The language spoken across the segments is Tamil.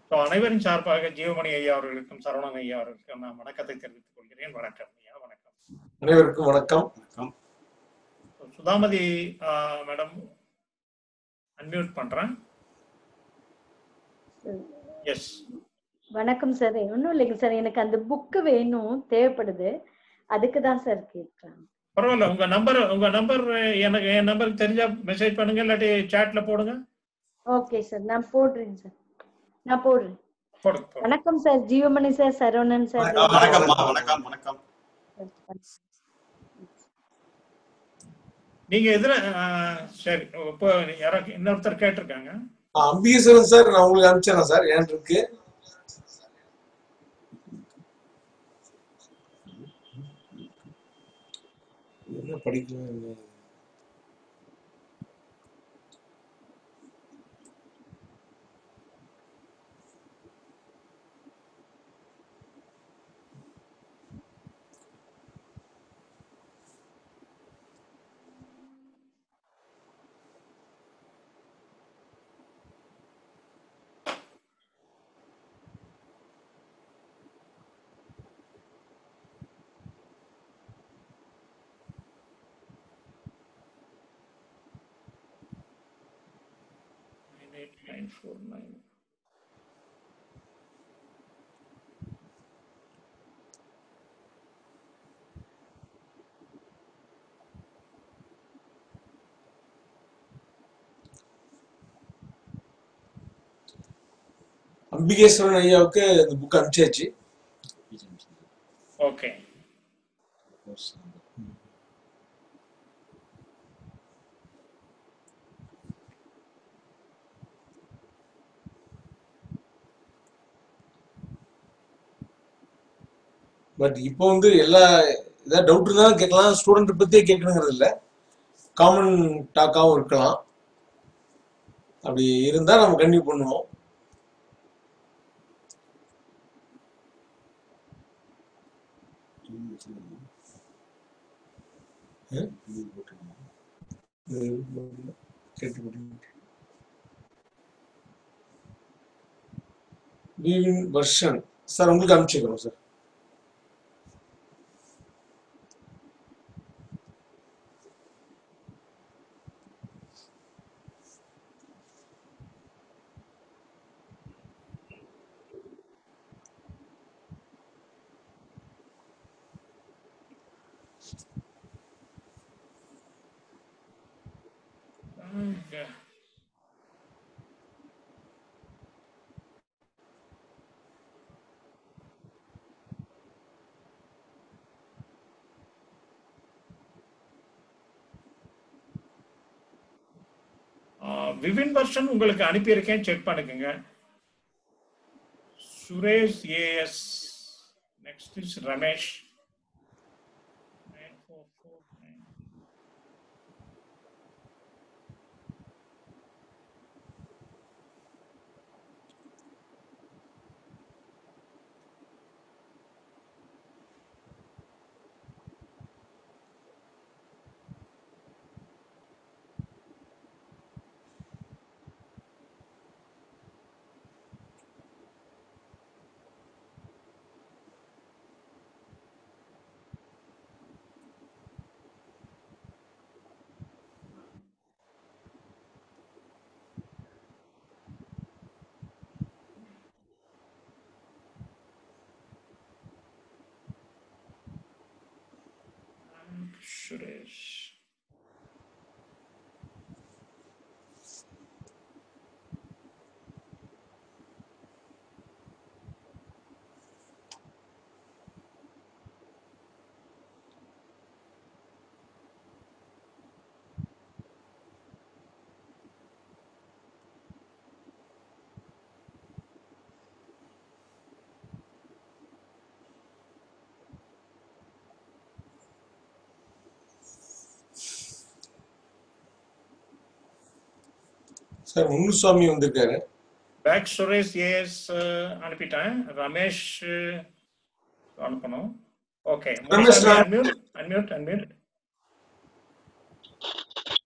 ஸோ அனைவரின் சார்பாக ஜீவமணி ஐயா அவர்களுக்கும் சரவணன் ஐயா அவர்களுக்கும் நான் வணக்கத்தை தெரிவித்துக் கொள்கிறேன் வணக்கம் ஐயா வணக்கம் அனைவருக்கும் வணக்கம் சுதாமதி மேடம் அன்மியூட் பண்றேன் எஸ் வணக்கம் சார் ஒன்றும் இல்லைங்க சார் எனக்கு அந்த புக்கு வேணும் தேவைப்படுது அதுக்கு தான் சார் கேட்கலாம் பரவாயில்ல உங்க நம்பர் உங்க நம்பர் எனக்கு என் நம்பருக்கு தெரிஞ்சா மெசேஜ் பண்ணுங்க இல்லாட்டி சாட்ல போடுங்க ஓகே சார் நான் போடுறேன் சார் நான் போடுறேன் போடுங்க போடுங்க. வணக்கம் sir Jeevamani sir Saravanan sir வணக்கம்மா வணக்கம் வணக்கம் நீங்க எதுல ஆ, சரி இப்போ யாரோ இன்னொருத்தர் கேட்டிருக்காங்க அம்பிகேஸ்வரன் சார் நான் உங்களுக்கு அனுப்பிச்சிடறேன் சார் ஏன் இருக்கு என்ன படிக்கலாம் என்ன nine eight nine four nine அம்பிகேஸ்வரன் ஐயாவுக்கு இந்த புக் அனுப்பிச்சாச்சு ஓகே பட் இப்போ வந்து எல்லா ஏதாவது டவுட் இருந்தாலும் கேட்கலாம் ஸ்டூடெண்ட் பத்தியே கேட்கணுங்கிறது இல்ல காமன் டாக்காவும் இருக்கலாம் அப்படி இருந்தா நம்ம கண்டினியூ பண்ணுவோம் ஆ? இது கேட்டு முடியும். வீவின் வருஷன் சார் உங்களுக்கு அனுப்பிச்சுக்கிறோம் சார் Okay. விவின் வருஷன் உங்களுக்கு அனுப்பியிருக்கேன் செக் பண்ணுங்க Suresh A S next is Ramesh nine four four nine Suresh sir Munusamy வந்திருக்காரு பேக் சுரேஷ் ஏஎஸ் அனுப்பிட்டேன் ரமேஷ் அஹ், அனுப்பணும் ஓகே ரமேஷ் நான்- அன்மியூட் அன்மியூட் அன்மியூட்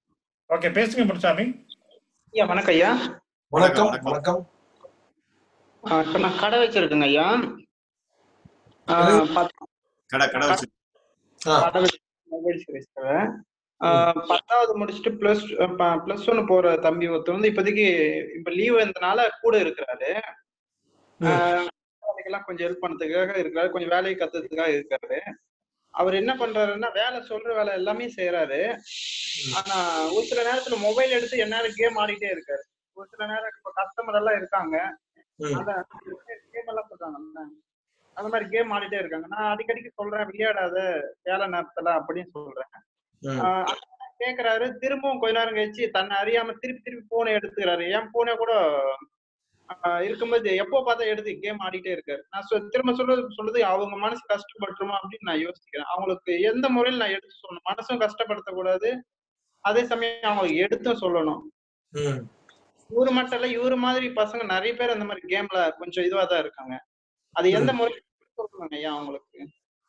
ஓகே பேசுங்க முனுசாமி ஐயா வணக்கம் ஐயா வணக்கம் வணக்கம். வணக்கம் ஆ, இப்ப நான் கடை வச்சிருக்கேங்க ஐயா ஆ, என்னது? பத்- கடை கடை வச்சு ஆ கடை வச்சு மொபைல் சர்வீஸ் கடை ஆ, பத்தாவது முடிச்சுட்டு பிளஸ் பிளஸ் ஒன் போற தம்பி ஒருத்தர் வந்து இப்போதைக்கு இப்ப லீவ் இருந்தனால கூட இருக்கிறாரு ஆ, வேலைக்கெல்லாம் கொஞ்சம் ஹெல்ப் பண்ணதுக்காக இருக்காரு கொஞ்சம் வேலையை கத்துறதுக்காக இருக்காரு அவர் என்ன பண்றாருன்னா வேலை சொல்ற வேலை எல்லாமே செய்யறாரு ஆனா ஒரு சில நேரத்துல மொபைல் எடுத்து எந்நேரம் கேம் ஆடிட்டே இருக்காரு ஒரு சில நேரம் இப்ப கஸ்டமர் எல்லாம் இருக்காங்க ம். அந்த கேம் எல்லாம் சொல்றாங்கல்ல அந்த மாதிரி கேம் ஆடிட்டே இருக்காங்க நான் அடிக்கடிக்கு சொல்றேன் விளையாடாத வேலை நேரத்துல அப்படின்னு சொல்றேன் ம். ஆஹ் அண்ணன் கேக்குறாரு திரும்பவும் கொஞ்ச நேரம் கழிச்சு தன்னை அறியாம திருப்பி திருப்பி போனை எடுத்துக்கிறாரு என் போனே கூட ஆஹ் இருக்கும்போது எப்போ பார்த்தா எடுத்து கேம் ஆடிட்டே இருக்காரு நான் சொ- திரும்ப சொல்றது சொல்றது அவங்க மனசு கஷ்டப்பட்டுருமா அப்படின்னு நான் யோசிக்கிறேன் அவங்களுக்கு எந்த முறையில் நான் எடுத்து சொல்லணும் மனசும் கஷ்டப்படுத்தக்கூடாது அதே சமயம் அவங்களுக்கு எடுத்தும் சொல்லணும் ம். இவரு மட்டும் இல்ல இவரு மாதிரி பசங்க நிறைய பேர் அந்த மாதிரி கேம்ல கொஞ்சம் இதுவா தான் இருக்காங்க அது எந்த முறையில் சொல்லணும் ஐயா அவங்களுக்கு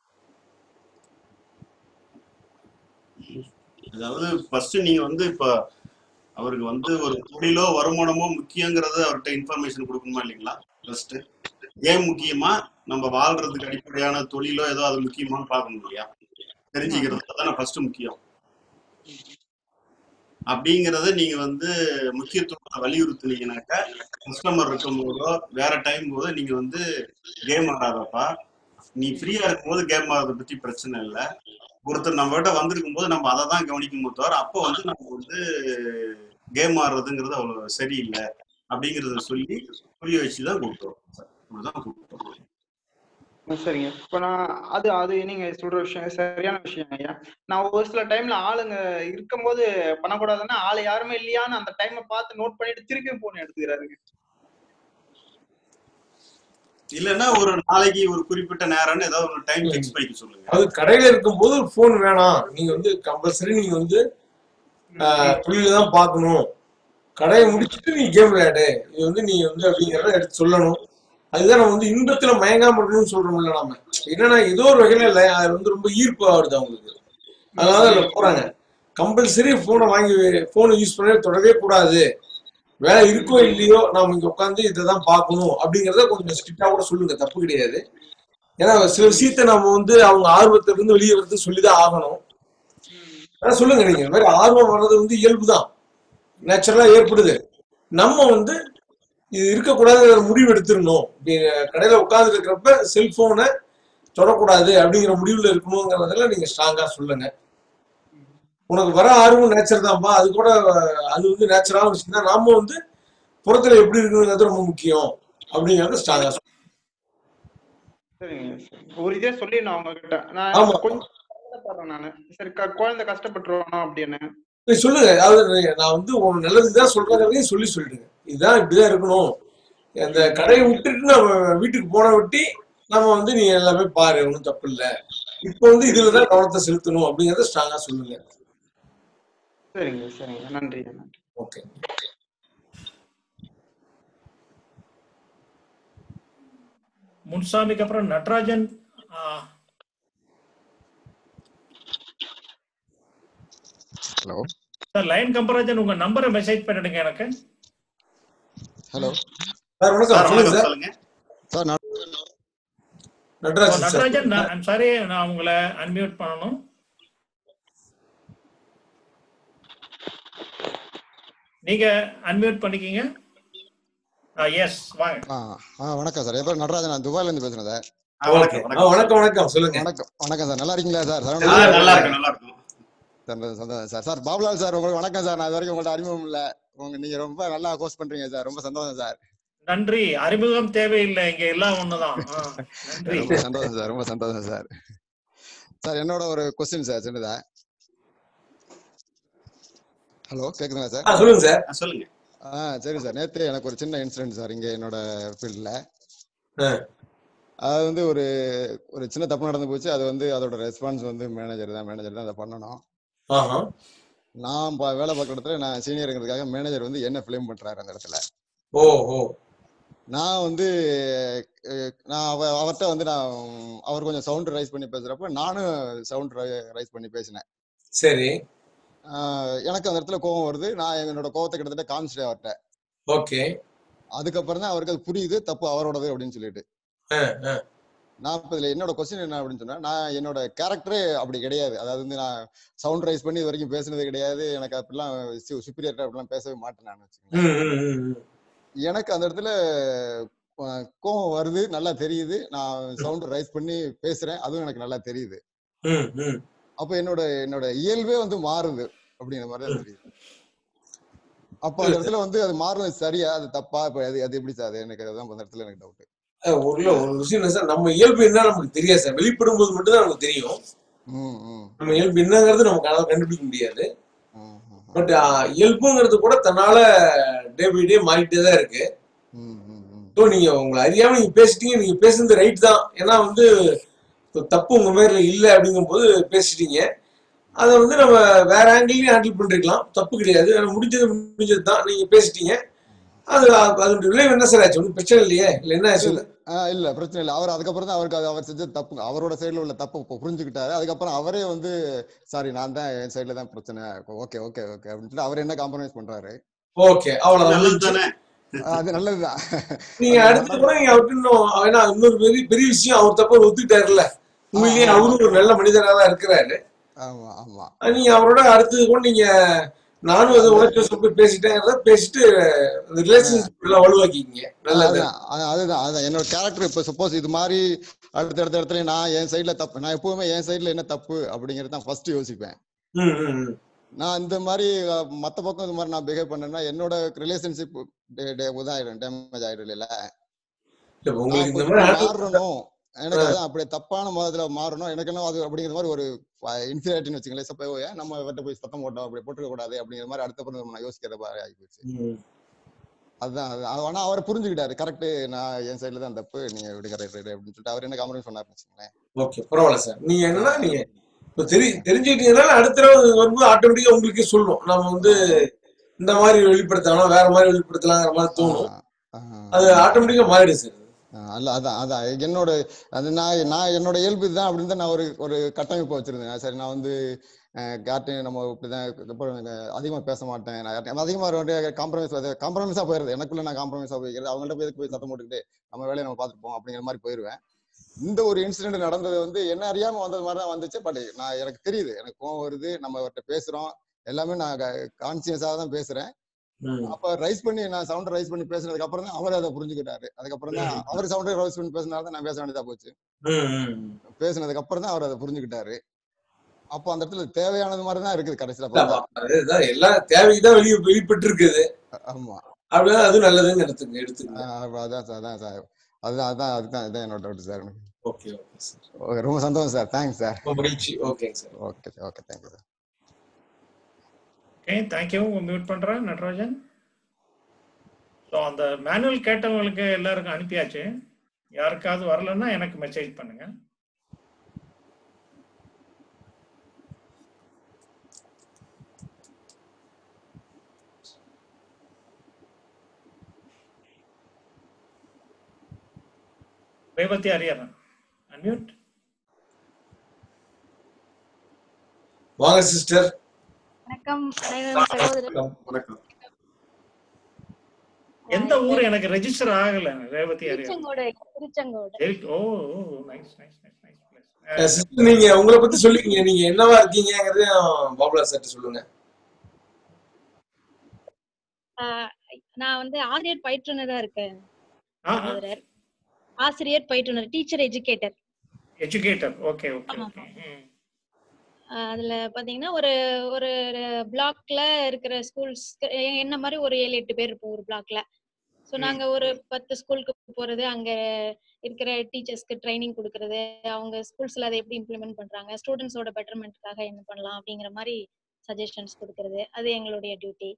அதாவது ஃபர்ஸ்ட் நீங்க வந்து இப்ப அவருக்கு வந்து ஒரு தொழிலோ வருமானமோ முக்கியங்கிறத அவர்கிட்ட இன்ஃபர்மேஷன் கொடுக்கணுமா இல்லைங்களா ஃபர்ஸ்ட் கேம் முக்கியமா நம்ம வாழ்றதுக்கு அடிப்படையான தொழிலோ ஏதோ அது முக்கியமான்னு பார்க்கணும் இல்லையா தெரிஞ்சுக்கிறது அதான ஃபர்ஸ்ட் முக்கியம் அப்படிங்கறத நீங்க வந்து முக்கியத்துவத்தை வலியுறுத்துனீங்கன்னாக்கா கஸ்டமர் இருக்கும் போதோ வேற டைம் போதோ நீங்க வந்து கேம் ஆடாதப்பா நீ ஃப்ரீயா இருக்கும்போது கேம் ஆடுறத பத்தி பிரச்சனை இல்லை ஒருத்தர் நம்ம கிட்ட வந்திருக்கும் போது நம்ம அதை தான் கவனிக்கணும் தவிர அப்போ வந்து நம்ம வந்து கேம் ஆடுறதுங்கிறது அவ்வளவு சரியில்லை அப்படிங்கறத சொல்லி புரிய வச்சு தான் கொடுத்தோம் அப்படிதான் கொடுத்தோம் சரிங்க இப்ப நான் அது அது நீங்க சொல்ற விஷயம் சரியான விஷயம் ஐயா நான் ஒரு சில டைம்ல ஆளுங்க இருக்கும்போது பண்ணக்கூடாதுன்னா ஆளு யாருமே இல்லையான்னு அந்த டைமை பார்த்து நோட் பண்ணிட்டு திருப்பியும் போன் எடுத்துக்கிறாருங்க இல்லைன்னா ஒரு நாளைக்கு ஒரு குறிப்பிட்ட நேரம்னு ஏதாவது ஒரு டைம் ஃபிக்ஸ் பண்ணிக்க சொல்லுங்க அது கடையில இருக்கும்போது போன் வேணாம் நீங்க வந்து கம்பல்சரி நீங்க வந்து தொழில தான் பார்க்கணும் கடையை முடிச்சுட்டு நீ கேம் விளையாடு இது வந்து நீ வந்து அப்படிங்கிறத எடுத்து சொல்லணும் அதுதான் நம்ம வந்து இன்பத்துல மயங்காம இருக்கணும்னு சொல்றோம்ல நாம என்னன்னா ஏதோ ஒரு வகையில இல்லை அது வந்து ரொம்ப ஈர்ப்பு ஆகுது அவங்களுக்கு அதனால அதுல போறாங்க கம்பல்சரி போனை வாங்கி போனை யூஸ் பண்ணவே தொடவே கூடாது வேலை இருக்கோ இல்லையோ நாம இங்க உட்காந்து இதை தான் பார்க்கணும் அப்படிங்கறத கொஞ்சம் ஸ்ட்ரிக்டா கூட சொல்லுங்க தப்பு கிடையாது ஏன்னா சில விஷயத்த நம்ம வந்து அவங்க ஆர்வத்துல இருந்து வெளியே வரது சொல்லிதான் ஆகணும் அதான் சொல்லுங்க நீங்க இந்த மாதிரி ஆர்வம் வர்றது வந்து இயல்புதான் நேச்சுரலா ஏற்படுது நம்ம வந்து இது இருக்கக்கூடாது முடிவு எடுத்துடணும் இப்படி கடையில உட்கார்ந்து இருக்கிறப்ப செல்போனை தொடக்கூடாது அப்படிங்கிற முடிவுல இருக்கணுங்கிறதுல நீங்க ஸ்ட்ராங்கா சொல்லுங்க உனக்கு வர ஆர்வம் நேச்சர் தான்ப்பா அது கூட அது வந்து நேச்சரான விஷயம் தான் நாம வந்து புறத்துல எப்படி இருக்குங்கிறது ரொம்ப முக்கியம் அப்படிங்கறத ஸ்ட்ராங்கா சொல்லுங்க சரிங்க சரி. ஒரு இதே சொல்லிடணும் அவங்க கிட்ட ஆமா. நான் கொஞ்சம் கவலைப்படுறேன் நானு சரி க- குழந்தை கஷ்டப்பட்டுருவானோ அப்படின்னு நீ சொல்லுங்க அதாவது நான் வந்து உன் நல்லதுக்கு தான் சொல்றேங்கிறதையும் சொல்லி சொல்லிடுங்க இதுதான் இப்படிதான் இருக்கணும் அந்த கடையை விட்டுட்டு நம்ம வீட்டுக்கு போன விட்டி நம்ம வந்து நீ எல்லாமே பாரு ஒன்றும் தப்பு இல்லை இப்போ வந்து இதுலதான் கவனத்தை செலுத்தணும் அப்படிங்கறத ஸ்ட்ராங்கா சொல்லுங்க சரிங்க சரிங்க நன்றி நன்றி ஓகே முன்சாமிக்கு அப்புறம் Natrajan hello sir line Kambarajan உங்க நம்பரை மெசேஜ் பண்ணிடுங்க எனக்கு ஹலோ சார் வணக்கம் சார் சொல்லுங்க வணக்கம் சார் சொல்லுங்க சார் நான் Natarajan sir Natrajan I'm sorry நான் உங்களை அன்மியூட் பண்ணணும் நீங்க அன்மியூட் பண்ணிக்கிங்க எஸ் வாங்க ஆ ஆ வணக்கம் சார் என் பேர் நடராஜன் நான் துபாயிலேருந்து பேசுகிறேன் சார் ஆ, ஓகே வணக்கம் ஆ, வணக்கம் வணக்கம் சொல்லுங்க வணக்கம் வணக்கம் சார் நல்லா இருக்கீங்களா சார் ஆ, சரவணன் நல்லா இருக்கும் நல்லா இருக்கும் சந்தோஷம் சந்தோஷம் சார் சார் பாபுலால் சார் உங்களுக்கு வணக்கம் சார் நான் இது வரைக்கும் உங்கள்ட்ட அறிமுகம் இல்லை உங்க நீங்க ரொம்ப நல்லா கோர்ஸ் பண்றீங்க சார் ரொம்ப சந்தோஷம் சார் நன்றி அறிமுகம் தேவையில்லை இங்க எல்லாம் ஒண்ணுதான் ஆ, நன்றி ரொம்ப சந்தோஷம் சார் ரொம்ப சந்தோஷம் சார் சார் என்னோட ஒரு கொஸ்டின் சார் சின்னதா ஹலோ கேக்குதுங்களா சார் ஆ, சொல்லுங்க சார் ஆ, சொல்லுங்க ஆ சரி சார் நேத்து எனக்கு ஒரு சின்ன இன்சிடென்ட் சார் இங்க என்னோட ஃபீல்டில் ஆ, அது வந்து ஒரு ஒரு சின்ன தப்பு நடந்து போச்சு அது வந்து அதோட ரெஸ்பான்ஸ் வந்து மேனேஜர் தான் மேனேஜர் தான் அதை பண்ணணும் ஆஹா நான் பா- வேலை பார்க்குற இடத்துல நான் சீனியருங்கிறதுக்காக மேனேஜர் வந்து என்ன ஃபிளேம் பண்றாரு அந்த இடத்துல ஓ ஓ நான் வந்து அஹ், நான் அவ அவர்கிட்ட வந்து நான் அவர் கொஞ்சம் சவுண்ட் ரைஸ் பண்ணி பேசுறப்ப நானும் சவுண்ட் ரைஸ் பண்ணி பேசினேன் சரி ஆஹ், எனக்கு அந்த இடத்துல கோவம் வருது நான் என்னோட கோவத்தை கிட்டத்தட்ட காமிச்சிட்டேன் அவர்கிட்ட ஓகே அதுக்கப்புறம் தான் அவருக்கு அது புரியுது தப்பு அவரோடது அப்படின்னு சொல்லிட்டு அஹ், அஹ். நான் இப்ப இதுல என்னோட கொஸ்டின் என்ன அப்படின்னு சொன்னா நான் என்னோட கேரக்டரே அப்படி கிடையாது அதாவது வந்து நான் சவுண்ட் ரைஸ் பண்ணி இது வரைக்கும் பேசுனது கிடையாது எனக்கு அப்படிலாம் சுப்பீரியர் அப்படிலாம் பேசவே மாட்டேன் நான் வச்சுக்கோங்களேன் ம், ம், ம், ம். எனக்கு அந்த இடத்துல அஹ், கோவம் வருது நல்லா தெரியுது நான் சவுண்ட் ரைஸ் பண்ணி பேசுறேன் அதுவும் எனக்கு நல்லா தெரியுது ம், ம். அப்ப என்னோட என்னோட இயல்பே வந்து மாறுது அப்படிங்கிற மாதிரி தான் தெரியுது அப்ப அந்த இடத்துல வந்து அது மாறுறது சரியா அது தப்பா இப்ப அது அது எப்படி சார் அது எனக்கு அதுதான் அந்த இடத்துல எனக்கு டவுட் அஹ், ஒரு இல்ல, ஒரு விஷயம் என்ன சார் நம்ம இயல்பு என்ன நமக்கு தெரியாது சார் வெளிப்படும் போது மட்டும் தான் நமக்கு தெரியும் ம் ம் நம்ம இயல்பு என்னங்கிறது நமக்கு அதாவது கண்டுபிடிக்க முடியாது ம், ம், பட் இயல்புங்கிறது கூட தன்னால டே பை டே மாறிட்டே தான் இருக்கு ம், ம், ம். ஸோ நீங்க உங்களை அறியாம நீங்க பேசிட்டீங்க நீங்க பேசுனது ரைட் தான் ஏன்னா வந்து இப்ப தப்பு உங்க மேல இல்ல அப்படிங்கும்போது பேசிட்டீங்க அதை வந்து நம்ம வேற ஆங்கிள்லயும் ஹேண்டில் பண்ணிருக்கலாம் தப்பு கிடையாது ஆனா முடிஞ்சது முடிஞ்சது தான் நீங்க பேசிட்டீங்க அது அதனுடைய விளைவு என்ன சார் ஆச்சு ஒன்றும் பிரச்சனை இல்லையே இல்ல என்ன ஆச்சு இல்ல ஆ, இல்ல பிரச்சனை இல்ல அவர் அதுக்கப்புறம் தான் அவருக்கு அது அவர் செஞ்சது தப்பு அவரோட சைடுல உள்ள தப்பு இப்ப புரிஞ்சுக்கிட்டாரு அதுக்கப்புறம் அவரே வந்து சாரி நான் தான் என் சைடுல தான் பிரச்சனை ஓகே ஓகே ஓகே அப்படின்னு சொல்லிட்டு அவர் என்ன காம்ப்ரமைஸ் பண்றாரு ஓகே அவ்வளவுதான் நல்லது முடிஞ்சுச்சு. தானே ஆ, அது நல்லதுதான் நீங்க அது அடுத்து நல்லது கூட நீங்க அவர்கிட்ட இன்னும் ஏன்னா இன்னொரு பெரிய பெரிய விஷயம் அவர் தப்ப ஒத்துக்கிட்டாருல்ல ஆ உண்மையிலேயே ஆமா அவரும் ஒரு நல்ல மனிதரா தான் இருக்கிறாரு ஆமா ஆமா அது நீங்க அவரோட அடுத்தது கூட நீங்க நானும் அது அந்த உணர்ச்சி வசப்பட்டு பேசிட்டேங்கிறத பேசிட்டு அந்த ஆ, ரிலேஷன்ஷிப் எல்லாம் வலுவாக்கிங்க நல்லது அதுதான் அது- அதுதான் அதுதான் என்னோட கேரக்டர் இப்ப சப்போஸ் இது மாதிரி அடுத்தடுத்த இடத்துல நான் என் சைடுல தப்பு நான் எப்பவுமே என் சைடுல என்ன தப்பு அப்படிங்கறது தான் ஃபர்ஸ்ட் யோசிப்பேன் ம் ம் ம். நான் இந்த மாதிரி அஹ், மத்த பக்கம் இது மாதிரி நான் பிஹேவ் பண்ணேன்னா என்னோட ரிலேஷன்ஷிப் இதாயிடும் டேமேஜ் ஆயிடும் இல்ல இல்ல நான் உங்களுக்கு இந்த கொஞ்சம் மாதிரி handle மாறணும் எனக்கு அதான் அப்படி தப்பான மதத்துல மாறணும் எனக்கு என்ன அது அப்படிங்கிற மாதிரி ஒரு இன்ஃபினிட்டின்னு வச்சுங்களேன் சப்போ ஏன் நம்ம இவர்கிட்ட போய் சத்தம் போட்டோம் அப்படி போட்டுக்க கூடாது அப்படிங்கிற மாதிரி அடுத்த பிறகு நான் யோசிக்கிற மாதிரி ஆகி போச்சு ம். அதுதான் அது அது ஆனா அவர் புரிஞ்சுக்கிட்டாரு கரெக்ட் நான் என் சைடுல தான் தப்பு நீங்க இப்படி கரெக்ட் அப்படின்னு சொல்லிட்டு அவர் என்ன காமெடி சொன்னாருன்னு வச்சுங்களேன் ஓகே பரவாயில்ல சார் நீங்க என்னன்னா நீங்க இப்ப தெரி தெரிஞ்சுக்கிட்டீங்கனால அடுத்த தடவை வரும்போது ஆட்டோமேட்டிக்கா உங்களுக்கே சொல்லும் நம்ம வந்து இந்த மாதிரி வெளிப்படுத்தலாம் வேற மாதிரி வெளிப்படுத்தலாங்கிற மாதிரி தோணும் அது ஆட்டோமேட்டிக்கா மாறிடும் சார் ஆஹ் அல்ல அதான் அதான் என்னோட அது நான் நான் என்னோட இயல்பு இதுதான் அப்படின்னு தான் நான் ஒரு ஒரு கட்டமைப்பு வச்சிருந்தேன் சரி நான் வந்து யார்ட்டையும் நம்ம இப்படிதான் அப்புறம் அதிகமா பேச மாட்டேன் நான் யார்ட்டையும் அதிகமா காம்ப்ரமைஸ் காம்ப்ரமைஸா போயிருது எனக்குள்ள நான் காம்ப்ரமைஸா போய்க்கிறது அவங்கள்ட்ட போய் எதுக்கு போய் சத்தம் போட்டுக்கிட்டு நம்ம வேலையை நம்ம பார்த்துட்டு போவோம் அப்படிங்கிற மாதிரி போயிருவேன் இந்த ஒரு இன்சிடென்ட் நடந்தது வந்து என்ன அறியாம வந்தது மாதிரி தான் வந்துச்சு பட் நான் எனக்கு தெரியுது எனக்கு கோவம் வருது நம்ம அவர்கிட்ட பேசுறோம் எல்லாமே நான் கான்சியஸாக தான் பேசுறேன் ம். அப்ப ரைஸ் பண்ணி நான் சவுண்ட் ரைஸ் பண்ணி பேசுனதுக்கு அப்புறம் தான் அவர் அதை புரிஞ்சுக்கிட்டாரு அதுக்கப்புறம் தான் அவர் சவுண்ட் ரைஸ் பண்ணி பேசினால தான் நான் பேச வேண்டியதா போச்சு ம், ம். பேசுனதுக்கு அப்புறம் தான் அவர் அதை புரிஞ்சுக்கிட்டாரு அப்போ அந்த இடத்துல தேவையானது மாதிரி தான் இருக்குது கடைசியில இல்ல, பார்த்தா அதுதான் எல்லாம் தேவைக்கு தான் வெளியே வெளிப்பட்டு இருக்குது ஆமா அப்படின்னா அது நல்லதுன்னு எடுத்துங்க எடுத்துங்க ஆஹ் அப்ப அதான் சார் அதான் சார் அதுதான் அதான் அதுதான் இதான் என்னோட டவுட் சார் எனக்கு ஓகே ஓகே சார் ஓகே ரொம்ப சந்தோஷம் சார் தேங்க்ஸ் சார் ரொம்ப மகிழ்ச்சி ஓகேங்க sir okay okay thank you sir okay thank you mute பண்றேன் நடராஜன் ஸோ அந்த மேனுவல் கேட்டவங்களுக்கு எல்லாருக்கும் அனுப்பியாச்சு யாருக்காவது வரலன்னா எனக்கு மெசேஜ் பண்ணுங்க ரேவதி அரியரன் அன்மியூட் வாங்க சிஸ்டர் வணக்கம் அனைவரும் சகோதரர் வணக்கம் எந்த ஊர் எனக்கு ரெஜிஸ்டர் ஆகல ரேவதி அரியரன் திருச்செங்கோடு திருச்செங்கோடு சரி, ஓ nice nice nice nice sister நீங்க உங்களை பத்தி சொல்லிக்கீங்க நீங்க என்னவா இருக்கீங்கிறதையும் பாபுலா சார் சொல்லுங்க ஆஹ் நான் வந்து ஆசிரியர் பயிற்றுனரா இருக்கேன் சகோதரர் ஆசிரியர் பயிற்றுனர் teacher educator educator okay okay ஆமா. ஓகே அதுல பாத்தீங்கன்னா ஒரு ஒரு பிளாக்ல இருக்கிற ஸ்கூல்ஸ் என்ன மாதிரி ஒரு ஏழு எட்டு பேர் இருப்போம் ஒரு பிளாக்ல ஸோ ம். நாங்க ஒரு பத்து ஸ்கூலுக்கு போறது அங்க இருக்கிற டீச்சர்ஸ்க்கு ட்ரைனிங் கொடுக்கறது அவங்க ஸ்கூல்ஸ்ல அதை எப்படி இம்ப்ளிமெண்ட் பண்றாங்க ஸ்டூடெண்ட்ஸோட பெட்டர்மெண்ட்காக என்ன பண்ணலாம் அப்படிங்கிற மாதிரி சஜஷன்ஸ் கொடுக்கறது அது எங்களுடைய டியூட்டி